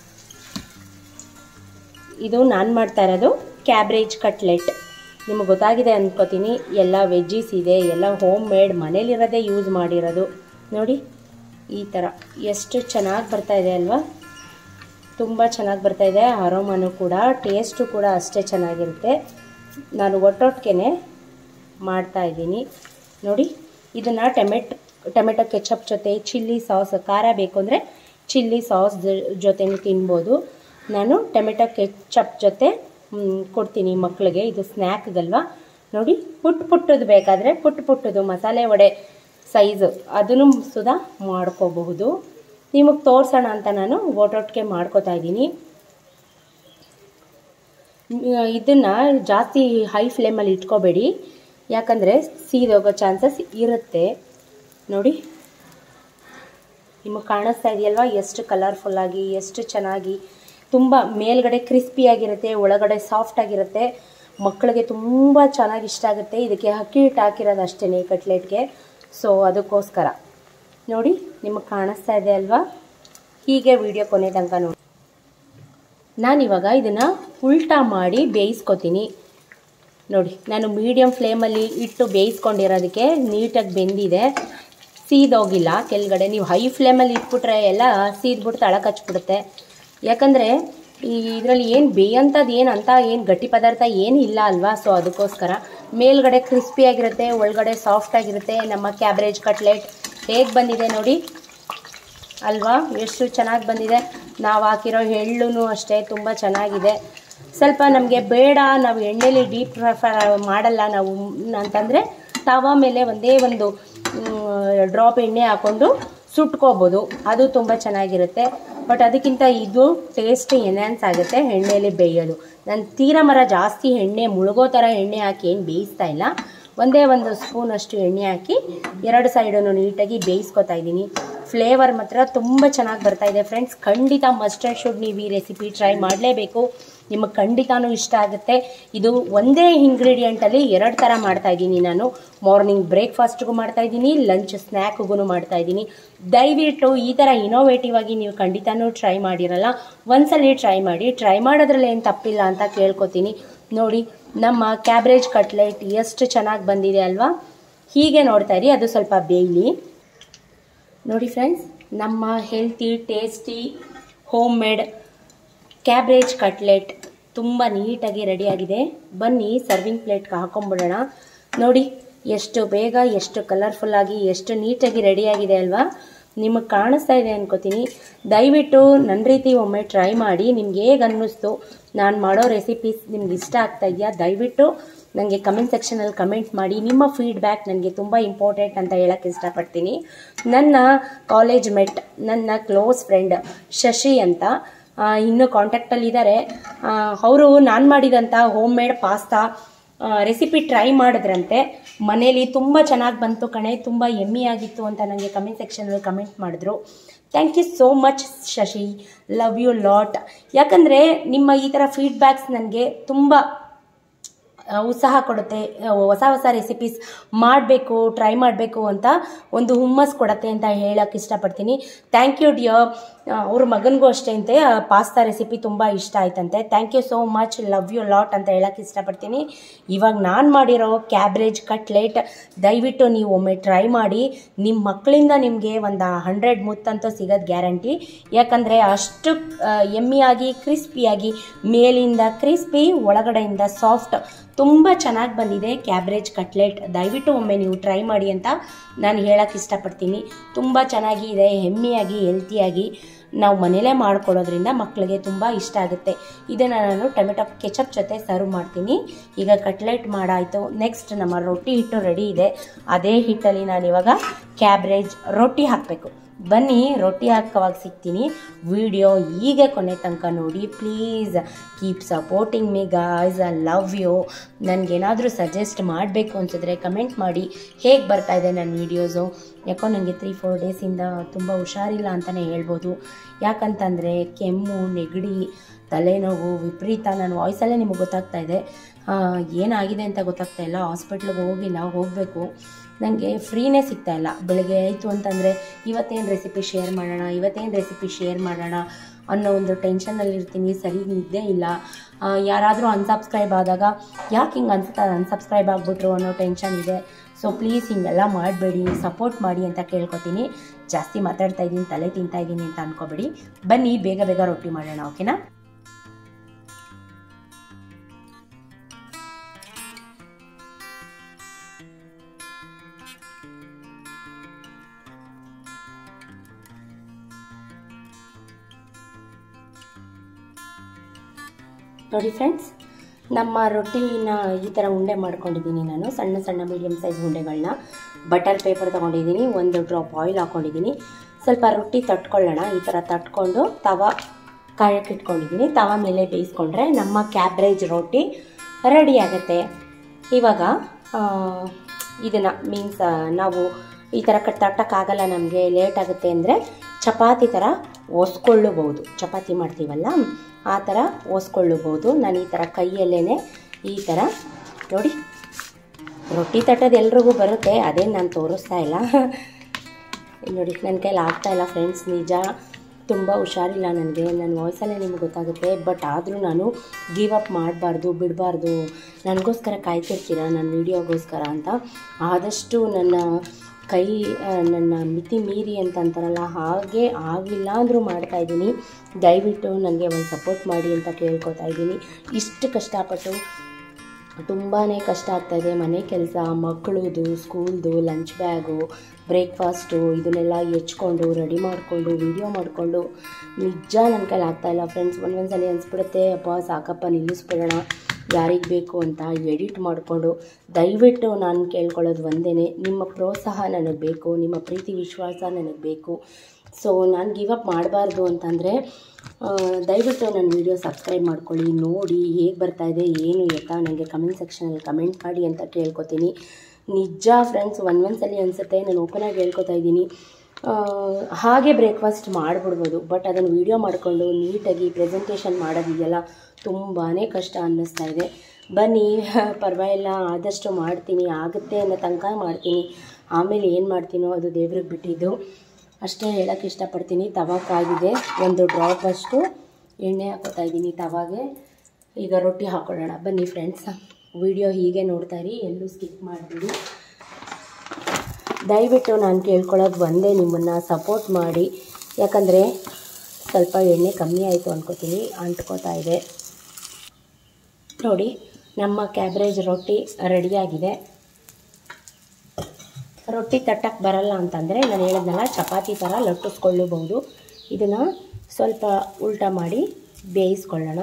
ಇದು ನಾನು ಮಾಡ್ತಾ ಇರೋದು ಕ್ಯಾಬ್ರೇಜ್ ಕಟ್ಲೆಟ್ ನಿಮಗೆ ಗೊತ್ತಾಗಿದೆ ಅಂದ್ಕೋತೀನಿ ಎಲ್ಲ ವೆಜ್ಜೀಸ್ ಇದೆ ಎಲ್ಲ ಹೋಮ್ ಮೇಡ್ ಮನೇಲಿರೋದೇ ಯೂಸ್ ಮಾಡಿರೋದು ನೋಡಿ ಈ ಥರ ಎಷ್ಟು ಚೆನ್ನಾಗಿ ಬರ್ತಾ ಇದೆ ಅಲ್ವಾ ತುಂಬ ಚೆನ್ನಾಗಿ ಬರ್ತಾ ಇದೆ ಅರೋಮನು ಕೂಡ ಟೇಸ್ಟು ಕೂಡ ಅಷ್ಟೇ ಚೆನ್ನಾಗಿರುತ್ತೆ ನಾನು ಒಟ್ಟೊಟ್ಟಿಗೆ ಮಾಡ್ತಾ ಇದ್ದೀನಿ ನೋಡಿ ಇದನ್ನು ಟೊಮೆಟ್ ಟೊಮೆಟೊ ಕೆಚಪ್ ಜೊತೆ ಚಿಲ್ಲಿ ಸಾಸ್ ಖಾರ ಬೇಕು ಅಂದರೆ ಚಿಲ್ಲಿ ಸಾಸ್ ಜೊತೆನೂ ತಿನ್ಬೋದು ನಾನು ಟೊಮೆಟೊ ಕೆಚಪ್ ಜೊತೆ ಮ್, ಕೊಡ್ತೀನಿ ಮಕ್ಕಳಿಗೆ ಇದು ಸ್ನ್ಯಾಕ್ಗಲ್ವಾ ನೋಡಿ ಪುಟ್ ಪುಟ್ಟದು ಬೇಕಾದರೆ ಪುಟ್ ಪುಟ್ಟದು ಮಸಾಲೆ ವಡೆ ಸೈಜು ಅದನ್ನು ಸುಧಾ ಮಾಡ್ಕೋಬಹುದು ನಿಮಗೆ ತೋರಿಸೋಣ ಅಂತ ನಾನು ಒಟ್ಟೊಟ್ಟಿಗೆ ಮಾಡ್ಕೋತಾ ಇದ್ದೀನಿ ಇದನ್ನು ಜಾಸ್ತಿ ಹೈ ಫ್ಲೇಮಲ್ಲಿ ಇಟ್ಕೋಬೇಡಿ ಯಾಕಂದರೆ ಸೀದೋಗೋ ಚಾನ್ಸಸ್ ಇರುತ್ತೆ ನೋಡಿ ನಿಮಗೆ ಕಾಣಿಸ್ತಾ ಇದೆಯಲ್ವಾ ಎಷ್ಟು ಕಲರ್ಫುಲ್ಲಾಗಿ ಎಷ್ಟು ಚೆನ್ನಾಗಿ ತುಂಬ ಮೇಲ್ಗಡೆ ಕ್ರಿಸ್ಪಿಯಾಗಿರುತ್ತೆ ಒಳಗಡೆ ಸಾಫ್ಟಾಗಿರುತ್ತೆ ಮಕ್ಕಳಿಗೆ ತುಂಬ ಚೆನ್ನಾಗಿ ಇಷ್ಟ ಆಗುತ್ತೆ ಇದಕ್ಕೆ ಅಕ್ಕಿ ಹಿಟ್ಟು ಹಾಕಿರೋದು ಅಷ್ಟೇ ಕಟ್ಲೆಟ್ಗೆ ಸೊ ಅದಕ್ಕೋಸ್ಕರ ನೋಡಿ ನಿಮಗೆ ಕಾಣಿಸ್ತಾ ಇದೆ ಅಲ್ವಾ ಹೀಗೆ ವಿಡಿಯೋ ಕೊನೆ ತನಕ ನೋಡಿ ನಾನಿವಾಗ ಇದನ್ನು ಉಲ್ಟಾ ಮಾಡಿ ಬೇಯಿಸ್ಕೊತೀನಿ ನೋಡಿ ನಾನು ಮೀಡಿಯಮ್ ಫ್ಲೇಮಲ್ಲಿ ಇಟ್ಟು ಬೇಯಿಸ್ಕೊಂಡಿರೋದಕ್ಕೆ ನೀಟಾಗಿ ಬೆಂದಿದೆ ಸೀದೋಗಿಲ್ಲ ಕೆಳಗಡೆ ನೀವು ಹೈ ಫ್ಲೇಮಲ್ಲಿ ಇಟ್ಬಿಟ್ರೆ ಎಲ್ಲ ಸೀದ್ಬಿಟ್ಟು ತಳ ಕಚ್ಬಿಡುತ್ತೆ ಯಾಕಂದರೆ ಈ ಇದರಲ್ಲಿ ಏನು ಬೇಯಂಥದ್ದು ಏನು ಅಂತ ಏನು ಗಟ್ಟಿ ಪದಾರ್ಥ ಏನು ಇಲ್ಲ ಅಲ್ವಾ ಸೊ ಅದಕ್ಕೋಸ್ಕರ ಮೇಲ್ಗಡೆ ಕ್ರಿಸ್ಪಿಯಾಗಿರುತ್ತೆ ಒಳಗಡೆ ಸಾಫ್ಟಾಗಿರುತ್ತೆ ನಮ್ಮ ಕ್ಯಾಬ್ರೇಜ್ ಕಟ್ಲೆಟ್ ಹೇಗೆ ಬಂದಿದೆ ನೋಡಿ ಅಲ್ವಾ ಎಷ್ಟು ಚೆನ್ನಾಗಿ ಬಂದಿದೆ ನಾವು ಹಾಕಿರೋ ಎಳ್ಳು ಅಷ್ಟೇ ತುಂಬ ಚೆನ್ನಾಗಿದೆ ಸ್ವಲ್ಪ ನಮಗೆ ಬೇಡ ನಾವು ಎಣ್ಣೆಲಿ ಡೀಪ್ ಫ್ರೈ ಮಾಡಲ್ಲ ನಾವು ಅಂತಂದರೆ ತವ ಮೇಲೆ ಒಂದೇ ಒಂದು ಡ್ರಾಪ್ ಎಣ್ಣೆ ಹಾಕ್ಕೊಂಡು ಸುಟ್ಕೋಬೋದು ಅದು ತುಂಬ ಚೆನ್ನಾಗಿರುತ್ತೆ ಬಟ್ ಅದಕ್ಕಿಂತ ಇದು ಟೇಸ್ಟ್ ಎನ್ಹ್ಯಾನ್ಸ್ ಆಗುತ್ತೆ ಎಣ್ಣೆಯಲ್ಲಿ ಬೇಯೋದು ನಾನು ತೀರ ಮರ ಜಾಸ್ತಿ ಎಣ್ಣೆ ಮುಳುಗೋ ಥರ ಎಣ್ಣೆ ಹಾಕಿ ಏನು ಬೇಯಿಸ್ತಾ ಇಲ್ಲ ಒಂದೇ ಒಂದು ಸ್ಪೂನಷ್ಟು ಎಣ್ಣೆ ಹಾಕಿ ಎರಡು ಸೈಡನ್ನು ನೀಟಾಗಿ ಬೇಯಿಸ್ಕೊತಾ ಇದ್ದೀನಿ ಫ್ಲೇವರ್ ಮಾತ್ರ ತುಂಬ ಚೆನ್ನಾಗಿ ಬರ್ತಾ ಇದೆ ಫ್ರೆಂಡ್ಸ್ ಖಂಡಿತ ಮಸ್ಟರ್ಡ್ ಶುಡ್ ನೀವು ಈ ರೆಸಿಪಿ ಟ್ರೈ ಮಾಡಲೇಬೇಕು ನಿಮಗೆ ಖಂಡಿತನೂ ಇಷ್ಟ ಆಗುತ್ತೆ ಇದು ಒಂದೇ ಇಂಗ್ರೀಡಿಯೆಂಟಲ್ಲಿ ಎರಡು ಥರ ಮಾಡ್ತಾ ಇದ್ದೀನಿ ನಾನು ಮಾರ್ನಿಂಗ್ ಬ್ರೇಕ್ಫಾಸ್ಟ್ಗೂ ಮಾಡ್ತಾ ಇದ್ದೀನಿ ಲಂಚ್ ಸ್ನ್ಯಾಕ್ಗೂ ಮಾಡ್ತಾ ಇದ್ದೀನಿ ದಯವಿಟ್ಟು ಈ ಥರ ಇನೋವೇಟಿವ್ ಆಗಿ ನೀವು ಖಂಡಿತನೂ ಟ್ರೈ ಮಾಡಿರಲ್ಲ ಒಂದ್ಸಲಿ ಟ್ರೈ ಮಾಡಿ ಟ್ರೈ ಮಾಡೋದ್ರಲ್ಲಿ ಏನು ತಪ್ಪಿಲ್ಲ ಅಂತ ಕೇಳ್ಕೊತೀನಿ ನೋಡಿ ನಮ್ಮ ಕ್ಯಾಬ್ರೇಜ್ ಕಟ್ಲೆಟ್ ಎಷ್ಟು ಚೆನ್ನಾಗಿ ಬಂದಿದೆ ಅಲ್ವಾ ಹೀಗೆ ನೋಡ್ತಾ ಇರಿ ಅದು ಸ್ವಲ್ಪ ಬೇಯಲಿ ನೋಡಿ ಫ್ರೆಂಡ್ಸ್ ನಮ್ಮ healthy tasty home made cabbage cutlet ತುಂಬ ನೀಟಾಗಿ ರೆಡಿಯಾಗಿದೆ ಬನ್ನಿ ಸರ್ವಿಂಗ್ ಪ್ಲೇಟ್ಗೆ ಹಾಕೊಂಡ್ಬಿಡೋಣ ನೋಡಿ ಎಷ್ಟು ಬೇಗ ಎಷ್ಟು ಕಲರ್ಫುಲ್ಲಾಗಿ ಎಷ್ಟು ನೀಟಾಗಿ ರೆಡಿಯಾಗಿದೆ ಅಲ್ವಾ ನಿಮಗೆ ಕಾಣಿಸ್ತಾ ಇದೆ ಅನ್ಕೋತೀನಿ ದಯವಿಟ್ಟು ನನ್ನ ರೀತಿ ಒಮ್ಮೆ ಟ್ರೈ ಮಾಡಿ ನಿಮ್ಗೆ ಹೇಗೆ ಅನ್ನಿಸ್ತು ನಾನು ಮಾಡೋ ರೆಸಿಪೀಸ್ ನಿಮ್ಗೆ ಇಷ್ಟ ಆಗ್ತಾ ಇದೆಯಾ ದಯವಿಟ್ಟು ನನಗೆ ಕಮೆಂಟ್ ಸೆಕ್ಷನಲ್ಲಿ ಕಮೆಂಟ್ ಮಾಡಿ ನಿಮ್ಮ ಫೀಡ್ಬ್ಯಾಕ್ ನನಗೆ ತುಂಬ ಇಂಪಾರ್ಟೆಂಟ್ ಅಂತ ಹೇಳಕ್ಕೆ ಇಷ್ಟಪಡ್ತೀನಿ ನನ್ನ ಕಾಲೇಜ್ ಮೆಟ್ ನನ್ನ ಕ್ಲೋಸ್ ಫ್ರೆಂಡ್ ಶಶಿ ಅಂತ ಆ, ಇನ್ನೂ ಕಾಂಟ್ಯಾಕ್ಟಲ್ಲಿ ಇದ್ದಾರೆ ಅವರು ನಾನು ಮಾಡಿದಂಥ home made pasta recipe try ಮಾಡಿದ್ರಂತೆ ಮನೇಲಿ ತುಂಬ ಚೆನ್ನಾಗಿ ಬಂತು ಕಣೆ ತುಂಬ ಎಮ್ಮಿ ಆಗಿತ್ತು ಅಂತ ನನಗೆ ಕಮೆಂಟ್ ಸೆಕ್ಷನಲ್ಲಿ ಕಮೆಂಟ್ ಮಾಡಿದ್ರು thank you so much Shashi love you lot ಯಾಕಂದರೆ ನಿಮ್ಮ ಈ ಥರ ಫೀಡ್ಬ್ಯಾಕ್ಸ್ ನನಗೆ ತುಂಬ ಆ, ಉತ್ಸಾಹ ಕೊಡುತ್ತೆ ಆ, ಹೊಸ ಹೊಸ ರೆಸಿಪೀಸ್ ಮಾಡಬೇಕು ಟ್ರೈ ಮಾಡಬೇಕು ಅಂತ ಒಂದು ಹುಮ್ಮಸ್ ಕೊಡುತ್ತೆ ಅಂತ ಹೇಳಕ್ಕೆ ಇಷ್ಟಪಡ್ತೀನಿ ಥ್ಯಾಂಕ್ ಯು ಡಿಯರ್ ಅವ್ರ ಮಗನಿಗೂ ಅಷ್ಟೇ ಅಂತೆ ಪಾಸ್ತಾ ರೆಸಿಪಿ ತುಂಬ ಇಷ್ಟ ಆಯ್ತಂತೆ thank you so much love you lot ಅಂತ ಹೇಳಕ್ಕೆ ಇಷ್ಟಪಡ್ತೀನಿ ಇವಾಗ ನಾನು ಮಾಡಿರೋ ಕ್ಯಾಬ್ರೇಜ್ ಕಟ್ಲೆಟ್ ದಯವಿಟ್ಟು ನೀವು ಒಮ್ಮೆ ಟ್ರೈ ಮಾಡಿ ನಿಮ್ಮ ಮಕ್ಕಳಿಂದ ನಿಮಗೆ ಒಂದು ಹಂಡ್ರೆಡ್ ಮುತ್ತಂತೂ ಸಿಗೋದು ಗ್ಯಾರಂಟಿ ಯಾಕಂದರೆ ಅಷ್ಟು ಎಮ್ಮಿಯಾಗಿ ಕ್ರಿಸ್ಪಿಯಾಗಿ ಮೇಲಿಂದ ಕ್ರಿಸ್ಪಿ ಒಳಗಡೆಯಿಂದ ಸಾಫ್ಟ್ ತುಂಬ ಚೆನ್ನಾಗಿ ಬಂದಿದೆ ಕ್ಯಾಬ್ರೇಜ್ ಕಟ್ಲೆಟ್ ದಯವಿಟ್ಟು ಒಮ್ಮೆ ನೀವು ಟ್ರೈ ಮಾಡಿ ಅಂತ ನಾನು ಹೇಳಕ್ಕೆ ಇಷ್ಟಪಡ್ತೀನಿ ತುಂಬ ಚೆನ್ನಾಗಿ ಇದೆ ಹೆಮ್ಮಿಯಾಗಿ ಹೆಲ್ತಿಯಾಗಿ ನಾವು ಮನೇಲೇ ಮಾಡ್ಕೊಡೋದ್ರಿಂದ ಮಕ್ಕಳಿಗೆ ತುಂಬ ಇಷ್ಟ ಆಗುತ್ತೆ ಇದನ್ನು ನಾನು ಟೊಮೆಟೊ ಕೆಚಪ್ ಜೊತೆ ಸರ್ವ್ ಮಾಡ್ತೀನಿ ಈಗ ಕಟ್ಲೆಟ್ ಮಾಡಾಯಿತು ನೆಕ್ಸ್ಟ್ ನಮ್ಮ ರೊಟ್ಟಿ ಹಿಟ್ಟು ರೆಡಿ ಇದೆ ಅದೇ ಹಿಟ್ಟಲ್ಲಿ ನಾನು ಇವಾಗ ಕ್ಯಾಬ್ರೇಜ್ ರೊಟ್ಟಿ ಹಾಕಬೇಕು ಬನ್ನಿ ರೊಟ್ಟಿ ಹಾಕೋವಾಗ ಸಿಗ್ತೀನಿ ವಿಡಿಯೋ ಈಗ ಕೊನೆ ತನಕ ನೋಡಿ please keep supporting me guys I love you ನನಗೇನಾದರೂ ಸಜೆಸ್ಟ್ ಮಾಡಬೇಕು ಅನ್ಸಿದ್ರೆ ಕಮೆಂಟ್ ಮಾಡಿ ಹೇಗೆ ಬರ್ತಾ ಇದೆ ನನ್ನ ವೀಡಿಯೋಸು ಯಾಕೋ ನನಗೆ ತ್ರೀ ಫೋರ್ ಡೇಸಿಂದ ತುಂಬ ಹುಷಾರಿಲ್ಲ ಅಂತಲೇ ಹೇಳ್ಬೋದು ಯಾಕಂತಂದರೆ ಕೆಮ್ಮು ನೆಗಡಿ ತಲೆನೋವು ವಿಪರೀತ ನನ್ನ ವಾಯ್ಸಲ್ಲೇ ನಿಮಗೆ ಗೊತ್ತಾಗ್ತಾ ಇದೆ ಆ, ಏನಾಗಿದೆ ಅಂತ ಗೊತ್ತಾಗ್ತಾ ಇಲ್ಲ ಹಾಸ್ಪಿಟ್ಲಿಗೆ ಹೋಗಿಲ್ಲ ಹೋಗಬೇಕು ನನಗೆ ಫ್ರೀನೇ ಸಿಗ್ತಾ ಇಲ್ಲ ಬೆಳಗ್ಗೆ ಆಯಿತು ಅಂತಂದರೆ ಇವತ್ತೇನು ರೆಸಿಪಿ ಶೇರ್ ಮಾಡೋಣ ಇವತ್ತೇನು ರೆಸಿಪಿ ಶೇರ್ ಮಾಡೋಣ ಅನ್ನೋ ಒಂದು ಟೆನ್ಷನಲ್ಲಿ ಇರ್ತೀನಿ ಸರಿ ನಿದ್ದೆ ಇಲ್ಲ ಯಾರಾದರೂ ಅನ್ಸಬ್ಸ್ಕ್ರೈಬ್ ಆದಾಗ ಯಾಕೆ ಹಿಂಗೆ ಅನ್ಸುತ್ತೆ ಅನ್ಸಬ್ಸ್ಕ್ರೈಬ್ ಆಗಿಬಿಟ್ರು ಅನ್ನೋ ಟೆನ್ಷನ್ ಇದೆ ಸೊ ಪ್ಲೀಸ್ ಹಿಂಗೆಲ್ಲ ಮಾಡಬೇಡಿ ಸಪೋರ್ಟ್ ಮಾಡಿ ಅಂತ ಕೇಳ್ಕೊತೀನಿ ಜಾಸ್ತಿ ಮಾತಾಡ್ತಾ ಇದ್ದೀನಿ ತಲೆ ತಿಂತಾ ಇದ್ದೀನಿ ಅಂತ ಅನ್ಕೋಬೇಡಿ ಬನ್ನಿ ಬೇಗ ಬೇಗ ರೊಟ್ಟಿ ಮಾಡೋಣ ಓಕೆನಾ ನೋಡಿ ಫ್ರೆಂಡ್ಸ್ ನಮ್ಮ ರೊಟ್ಟಿನ ಈ ಥರ ಉಂಡೆ ಮಾಡ್ಕೊಂಡಿದ್ದೀನಿ ನಾನು ಸಣ್ಣ ಸಣ್ಣ ಮೀಡಿಯಮ್ ಸೈಜ್ ಉಂಡೆಗಳನ್ನ ಬಟರ್ ಪೇಪರ್ ತೊಗೊಂಡಿದ್ದೀನಿ ಒಂದು ಡ್ರಾಪ್ ಆಯಿಲ್ ಹಾಕ್ಕೊಂಡಿದ್ದೀನಿ ಸ್ವಲ್ಪ ರೊಟ್ಟಿ ತಟ್ಕೊಳ್ಳೋಣ ಈ ಥರ ತಟ್ಕೊಂಡು ತವ ಕಾಯಕ್ಕೆ ಇಟ್ಕೊಂಡಿದ್ದೀನಿ ತವ ಮೇಲೆ ಬೇಯಿಸ್ಕೊಂಡ್ರೆ ನಮ್ಮ ಕ್ಯಾಬ್ರೇಜ್ ರೊಟ್ಟಿ ರೆಡಿ ಆಗುತ್ತೆ ಇವಾಗ ಇದನ್ನು ಮೀನ್ಸ್ ನಾವು ಈ ಥರ ಕಟ್ ತಟ್ಟಕ್ಕಾಗಲ್ಲ ನಮಗೆ ಲೇಟ್ ಆಗುತ್ತೆ ಅಂದರೆ ಚಪಾತಿ ಥರ ಒಸ್ಕೊಳ್ಳಬಹುದು ಚಪಾತಿ ಮಾಡ್ತೀವಲ್ಲ ಆ ಥರ ಒಸ್ಕೊಳ್ಳಬಹುದು ನಾನು ಈ ಥರ ಕೈಯಲ್ಲೇ ಈ ಥರ ನೋಡಿ ರೊಟ್ಟಿ ತಟ್ಟೋದು ಎಲ್ರಿಗೂ ಬರುತ್ತೆ ಅದೇನು ನಾನು ತೋರಿಸ್ತಾ ಇಲ್ಲ ಇಲ್ಲಿ ನೋಡಿ ನನ್ನ ಕೈಲಿ ಆಗ್ತಾ ಇಲ್ಲ ಫ್ರೆಂಡ್ಸ್ ನಿಜ ತುಂಬ ಹುಷಾರಿಲ್ಲ ನನಗೆ ನನ್ನ ವಾಯ್ಸಲ್ಲೇ ನಿಮ್ಗೆ ಗೊತ್ತಾಗುತ್ತೆ ಬಟ್ ಆದರೂ ನಾನು ಗಿವ್ ಅಪ್ ಮಾಡಬಾರ್ದು ಬಿಡಬಾರ್ದು ನನಗೋಸ್ಕರ ಕಾಯ್ತಿರ್ತೀರ ನನ್ನ ವೀಡಿಯೋಗೋಸ್ಕರ ಅಂತ ಆದಷ್ಟು ನನ್ನ ಕೈ ಆ, ನನ್ನ ಮಿತಿ ಮೀರಿ ಅಂತ ಅಂತಾರಲ್ಲ ಹಾಗೆ ಆಗಿಲ್ಲ ಅಂದರೂ ಮಾಡ್ತಾಯಿದ್ದೀನಿ ದಯವಿಟ್ಟು ನನಗೆ ಒಂದು ಸಪೋರ್ಟ್ ಮಾಡಿ ಅಂತ ಕೇಳ್ಕೊತಾ ಇದ್ದೀನಿ ಇಷ್ಟು ಕಷ್ಟಪಟ್ಟು ತುಂಬಾ ಕಷ್ಟ ಆಗ್ತಾಯಿದೆ ಮನೆ ಕೆಲಸ ಮಕ್ಕಳದು ಸ್ಕೂಲ್ದು ಲಂಚ್ ಬ್ಯಾಗು ಬ್ರೇಕ್ಫಾಸ್ಟು ಇದನ್ನೆಲ್ಲ ಹೆಚ್ಕೊಂಡು ರೆಡಿ ಮಾಡಿಕೊಂಡು ವೀಡಿಯೋ ಮಾಡಿಕೊಂಡು ನಿಜ ನನ್ನ ಕೈಲಿ ಆಗ್ತಾಯಿಲ್ಲ ಫ್ರೆಂಡ್ಸ್ ಒಂದೊಂದ್ಸಲಿ ಅನಿಸ್ಬಿಡುತ್ತೆ ಅಪ್ಪ ಸಾಕಪ್ಪ ನಿಲ್ಲಿಸ್ಬಿಡೋಣ ಯಾರಿಗೆ ಬೇಕು ಅಂತ ಎಡಿಟ್ ಮಾಡಿಕೊಂಡು ದಯವಿಟ್ಟು ನಾನು ಕೇಳ್ಕೊಳ್ಳೋದು ಒಂದೇ ನಿಮ್ಮ ಪ್ರೋತ್ಸಾಹ ನನಗೆ ಬೇಕು ನಿಮ್ಮ ಪ್ರೀತಿ ವಿಶ್ವಾಸ ನನಗೆ ಬೇಕು ಸೊ ನಾನು ಗಿವ್ ಅಪ್ ಮಾಡಬಾರ್ದು ಅಂತಂದರೆ ಆ, ದಯವಿಟ್ಟು ನನ್ನ ವೀಡಿಯೋ ಸಬ್ಸ್ಕ್ರೈಬ್ ಮಾಡ್ಕೊಳ್ಳಿ ನೋಡಿ ಹೇಗೆ ಬರ್ತಾ ಇದೆ ಏನು ಎತ್ತಾ ನನಗೆ ಕಮೆಂಟ್ ಸೆಕ್ಷನಲ್ಲಿ ಕಮೆಂಟ್ ಮಾಡಿ ಅಂತ ಕೇಳ್ಕೊತೀನಿ ನಿಜ ಫ್ರೆಂಡ್ಸ್ ಒಂದೊಂದ್ಸಲಿ ಅನಿಸುತ್ತೆ ನಾನು ಓಪನಾಗಿ ಹೇಳ್ಕೊತಾ ಇದ್ದೀನಿ ಆ, ಹಾಗೆ ಬ್ರೇಕ್ಫಾಸ್ಟ್ ಮಾಡಿಬಿಡ್ಬೋದು ಬಟ್ ಅದನ್ನು ವೀಡಿಯೋ ಮಾಡಿಕೊಂಡು ನೀಟಾಗಿ ಪ್ರೆಸೆಂಟೇಷನ್ ಮಾಡೋದಿದೆಯಲ್ಲ ತುಂಬಾ ಕಷ್ಟ ಅನ್ನಿಸ್ತಾ ಇದೆ ಬನ್ನಿ ಪರವಾಗಿಲ್ಲ ಆದಷ್ಟು ಮಾಡ್ತೀನಿ ಆಗುತ್ತೆ ಅನ್ನೋ ತನಕ ಮಾಡ್ತೀನಿ ಆಮೇಲೆ ಏನು ಮಾಡ್ತೀನೋ ಅದು ದೇವ್ರಿಗೆ ಬಿಟ್ಟಿದ್ದು ಅಷ್ಟೇ ಹೇಳೋಕ್ಕೆ ಇಷ್ಟಪಡ್ತೀನಿ ತವಾ ಕಾಗಿದೆ ಒಂದು ಡ್ರಾಪ್ ಅಷ್ಟು ಎಣ್ಣೆ ಹಾಕೋತಾ ಇದ್ದೀನಿ ತವಾಗೆ ಈಗ ರೊಟ್ಟಿ ಹಾಕೊಳ್ಳೋಣ ಬನ್ನಿ ಫ್ರೆಂಡ್ಸ್ ವಿಡಿಯೋ ಹೀಗೆ ನೋಡ್ತಾ ಇರಿ ಎಲ್ಲೂ ಸ್ಕಿಪ್ ಮಾಡಿಬಿಡಿ ದಯವಿಟ್ಟು ನಾನು ಕೇಳ್ಕೊಳ್ಳೋದು ಒಂದೇ ನಿಮ್ಮನ್ನು ಸಪೋರ್ಟ್ ಮಾಡಿ ಯಾಕಂದರೆ ಸ್ವಲ್ಪ ಎಣ್ಣೆ ಕಮ್ಮಿ ಆಯಿತು ಅನ್ಕೋತೀನಿ ಅಂಟ್ಕೋತಾ ಇದೆ ನೋಡಿ ನಮ್ಮ ಕ್ಯಾಬ್ರೇಜ್ ರೊಟ್ಟಿ ರೆಡಿಯಾಗಿದೆ ರೊಟ್ಟಿ ತಟ್ಟಕ್ಕೆ ಬರಲ್ಲ ಅಂತಂದರೆ ನಾನು ಹೇಳಿದ್ನಲ್ಲ ಚಪಾತಿ ಥರ ಲಟ್ಟಿಸ್ಕೊಳ್ಳಬಹುದು ಇದನ್ನು ಸ್ವಲ್ಪ ಉಲ್ಟಾ ಮಾಡಿ ಬೇಯಿಸ್ಕೊಳ್ಳೋಣ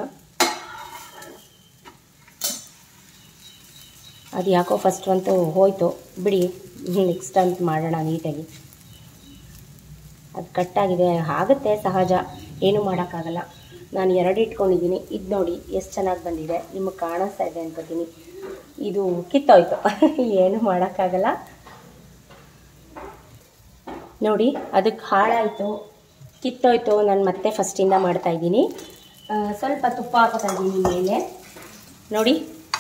ಅದು ಯಾಕೋ ಫಸ್ಟ್ ಅಂತೂ ಹೋಯ್ತು ಬಿಡಿ ನೆಕ್ಸ್ಟ್ ಟೈಮ್ ಮಾಡೋಣ ನೀಟಾಗಿ ಅದು ಕಟ್ಟಾಗಿದೆ ಆಗುತ್ತೆ ಸಹಜ ಏನೂ ಮಾಡೋಕ್ಕಾಗಲ್ಲ ನಾನು ಎರಡು ಇಟ್ಕೊಂಡಿದ್ದೀನಿ ಇದು ನೋಡಿ ಎಷ್ಟು ಚೆನ್ನಾಗಿ ಬಂದಿದೆ ನಿಮಗೆ ಕಾಣಿಸ್ತಾ ಇದೆ ಅನ್ಕೋತೀನಿ ಇದು ಕಿತ್ತೋಯ್ತು ಏನು ಮಾಡೋಕ್ಕಾಗಲ್ಲ ನೋಡಿ ಅದಕ್ಕೆ ಹಾಳಾಯಿತು ಕಿತ್ತೋಯ್ತು ನಾನು ಮತ್ತೆ ಫಸ್ಟಿಂದ ಮಾಡ್ತಾಯಿದ್ದೀನಿ ಸ್ವಲ್ಪ ತುಪ್ಪ ಹಾಕೋತಾ ಇದ್ದೀನಿ ಮೇಲೆ ನೋಡಿ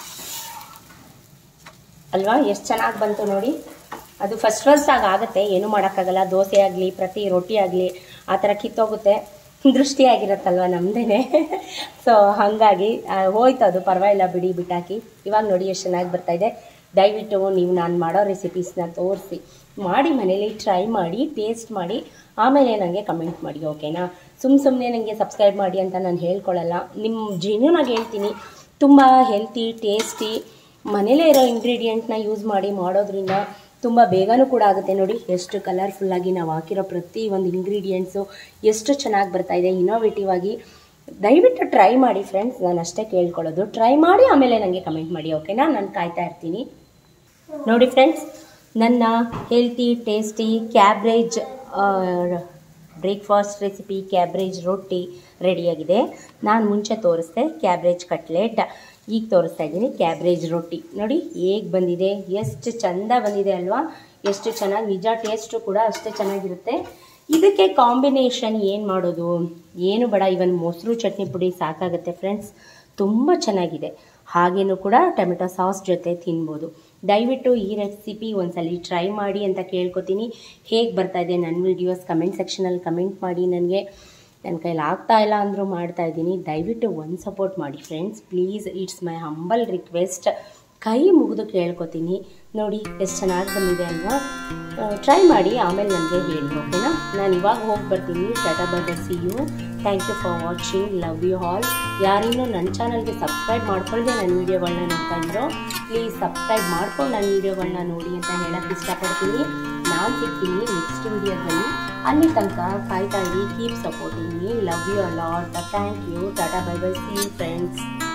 ಅಲ್ವಾ ಎಷ್ಟು ಚೆನ್ನಾಗಿ ಬಂತು ನೋಡಿ ಅದು ಫಸ್ಟ್ ಫಸ್ಟ್ ಆಗಿ ಆಗುತ್ತೆ ಏನು ಮಾಡೋಕ್ಕಾಗಲ್ಲ ದೋಸೆ ಆಗಲಿ ಪ್ರತಿ ರೊಟ್ಟಿ ಆಗಲಿ ಆ ಥರ ಕಿತ್ತೋಗುತ್ತೆ ದೃಷ್ಟಿ ಆಗಿರತ್ತಲ್ವ ನಮ್ಮದೇ ಸೊ ಹಾಗಾಗಿ ಆ, ಹೋಯ್ತು ಅದು ಪರವಾಗಿಲ್ಲ ಬಿಡಿ ಬಿಟ್ಟಾಕಿ ಇವಾಗ ನೋಡಿ ಎಷ್ಟು ಚೆನ್ನಾಗಿ ಬರ್ತಾಯಿದೆ ದಯವಿಟ್ಟು ನೀವು ನಾನು ಮಾಡೋ ರೆಸಿಪೀಸ್ನ ತೋರಿಸಿ ಮಾಡಿ ಮನೇಲಿ ಟ್ರೈ ಮಾಡಿ ಟೇಸ್ಟ್ ಮಾಡಿ ಆಮೇಲೆ ನನಗೆ ಕಮೆಂಟ್ ಮಾಡಿ ಓಕೆನಾ ಸುಮ್ಮ ಸುಮ್ಮನೆ ನನಗೆ ಸಬ್ಸ್ಕ್ರೈಬ್ ಮಾಡಿ ಅಂತ ನಾನು ಹೇಳ್ಕೊಳ್ಳಲ್ಲ ನಿಮ್ಮ ಜೆನ್ಯೂನಾಗಿ ಹೇಳ್ತೀನಿ ತುಂಬ ಹೆಲ್ತಿ ಟೇಸ್ಟಿ ಮನೇಲೇ ಇರೋ ಇಂಗ್ರೀಡಿಯೆಂಟ್ನ ಯೂಸ್ ಮಾಡಿ ಮಾಡೋದ್ರಿಂದ ತುಂಬ ಬೇಗನೂ ಕೂಡ ಆಗುತ್ತೆ ನೋಡಿ ಎಷ್ಟು ಕಲರ್ಫುಲ್ಲಾಗಿ ನಾವು ಹಾಕಿರೋ ಪ್ರತಿ ಒಂದು ಇಂಗ್ರೀಡಿಯೆಂಟ್ಸು ಎಷ್ಟು ಚೆನ್ನಾಗಿ ಬರ್ತಾ ಇದೆ ಇನೋವೇಟಿವ್ ಆಗಿ ದಯವಿಟ್ಟು ಟ್ರೈ ಮಾಡಿ ಫ್ರೆಂಡ್ಸ್ ನಾನು ಅಷ್ಟೇ ಕೇಳ್ಕೊಳ್ಳೋದು ಟ್ರೈ ಮಾಡಿ ಆಮೇಲೆ ನನಗೆ ಕಮೆಂಟ್ ಮಾಡಿ ಓಕೆನಾ ನಾನು ಕಾಯ್ತಾ ಇರ್ತೀನಿ ನೋಡಿ ಫ್ರೆಂಡ್ಸ್ ನನ್ನ healthy tasty cabbage breakfast recipe cabbage ರೊಟ್ಟಿ ರೆಡಿಯಾಗಿದೆ ನಾನು ಮುಂಚೆ ತೋರಿಸ್ದೆ ಕ್ಯಾಬ್ರೇಜ್ ಕಟ್ಲೆಟ್ ಈಗ ತೋರಿಸ್ತಾ ಇದ್ದೀನಿ ಕ್ಯಾಬ್ರೇಜ್ ರೊಟ್ಟಿ ನೋಡಿ ಹೇಗೆ ಬಂದಿದೆ ಎಷ್ಟು ಚಂದ ಬಂದಿದೆ ಅಲ್ವಾ ಎಷ್ಟು ಚೆನ್ನಾಗಿ ನಿಜ ಟೇಸ್ಟು ಕೂಡ ಅಷ್ಟೇ ಚೆನ್ನಾಗಿರುತ್ತೆ ಇದಕ್ಕೆ ಕಾಂಬಿನೇಷನ್ ಏನು ಮಾಡೋದು ಏನು ಬೇಡ ಇವನ್ ಮೊಸರು ಚಟ್ನಿ ಪುಡಿ ಸಾಕಾಗುತ್ತೆ ಫ್ರೆಂಡ್ಸ್ ತುಂಬ ಚೆನ್ನಾಗಿದೆ ಹಾಗೇನೂ ಕೂಡ ಟೊಮೆಟೊ ಸಾಸ್ ಜೊತೆ ತಿನ್ಬೋದು ದಯವಿಟ್ಟು ಈ ರೆಸಿಪಿ ಒಂದ್ಸಲಿ ಟ್ರೈ ಮಾಡಿ ಅಂತ ಕೇಳ್ಕೊತೀನಿ ಹೇಗೆ ಬರ್ತಾ ಇದೆ ನನ್ನ ವೀಡಿಯೋಸ್ ಕಮೆಂಟ್ ಸೆಕ್ಷನಲ್ಲಿ ಕಮೆಂಟ್ ಮಾಡಿ ನನಗೆ ನನ್ನ ಕೈಲಿ ಆಗ್ತಾ ಇಲ್ಲ ಅಂದರೂ ಮಾಡ್ತಾ ಇದ್ದೀನಿ ದಯವಿಟ್ಟು ಒಂದು ಸಪೋರ್ಟ್ ಮಾಡಿ friends please it's my humble request ಕೈ ಮುಗಿದು ಕೇಳ್ಕೊತೀನಿ ನೋಡಿ ಎಷ್ಟು ಚೆನ್ನಾಗಿ ಬಂದಿದೆ ಅಲ್ವಾ ಟ್ರೈ ಮಾಡಿ ಆಮೇಲೆ ನನಗೆ ಹೇಳಿ ಓಕೆನಾ ನಾನು ಇವಾಗ ಹೋಗಿ ಬರ್ತೀನಿ ಟಾಟಾ ಬಾಬಾ see you thank you for watching love you all ಯಾರಿನ್ನೂ ನನ್ನ ಚಾನಲ್ಗೆ ಸಬ್ಸ್ಕ್ರೈಬ್ ಮಾಡ್ಕೊಳ್ಳದೆ ನನ್ನ ವೀಡಿಯೋಗಳನ್ನ ನೋಡ್ತಾ ಇದ್ರು ಪ್ಲೀಸ್ ಸಬ್ಸ್ಕ್ರೈಬ್ ಮಾಡ್ಕೊಂಡು ನನ್ನ ವೀಡಿಯೋಗಳನ್ನ ನೋಡಿ ಅಂತ ಹೇಳಕ್ಕೆ ಇಷ್ಟಪಡ್ತೀನಿ ನಾನು ಸಿಗ್ತೀನಿ ನೆಕ್ಸ್ಟ್ ವೀಡಿಯೋದಲ್ಲಿ ಅಲ್ಲಿ ತನಕ ಕಾಯ್ತಾ ಇರಿ keep supporting me love you a lot thank you ಟಾಟಾ ಬೈ ಬೈ ಸಿ ಫ್ರೆಂಡ್ಸ್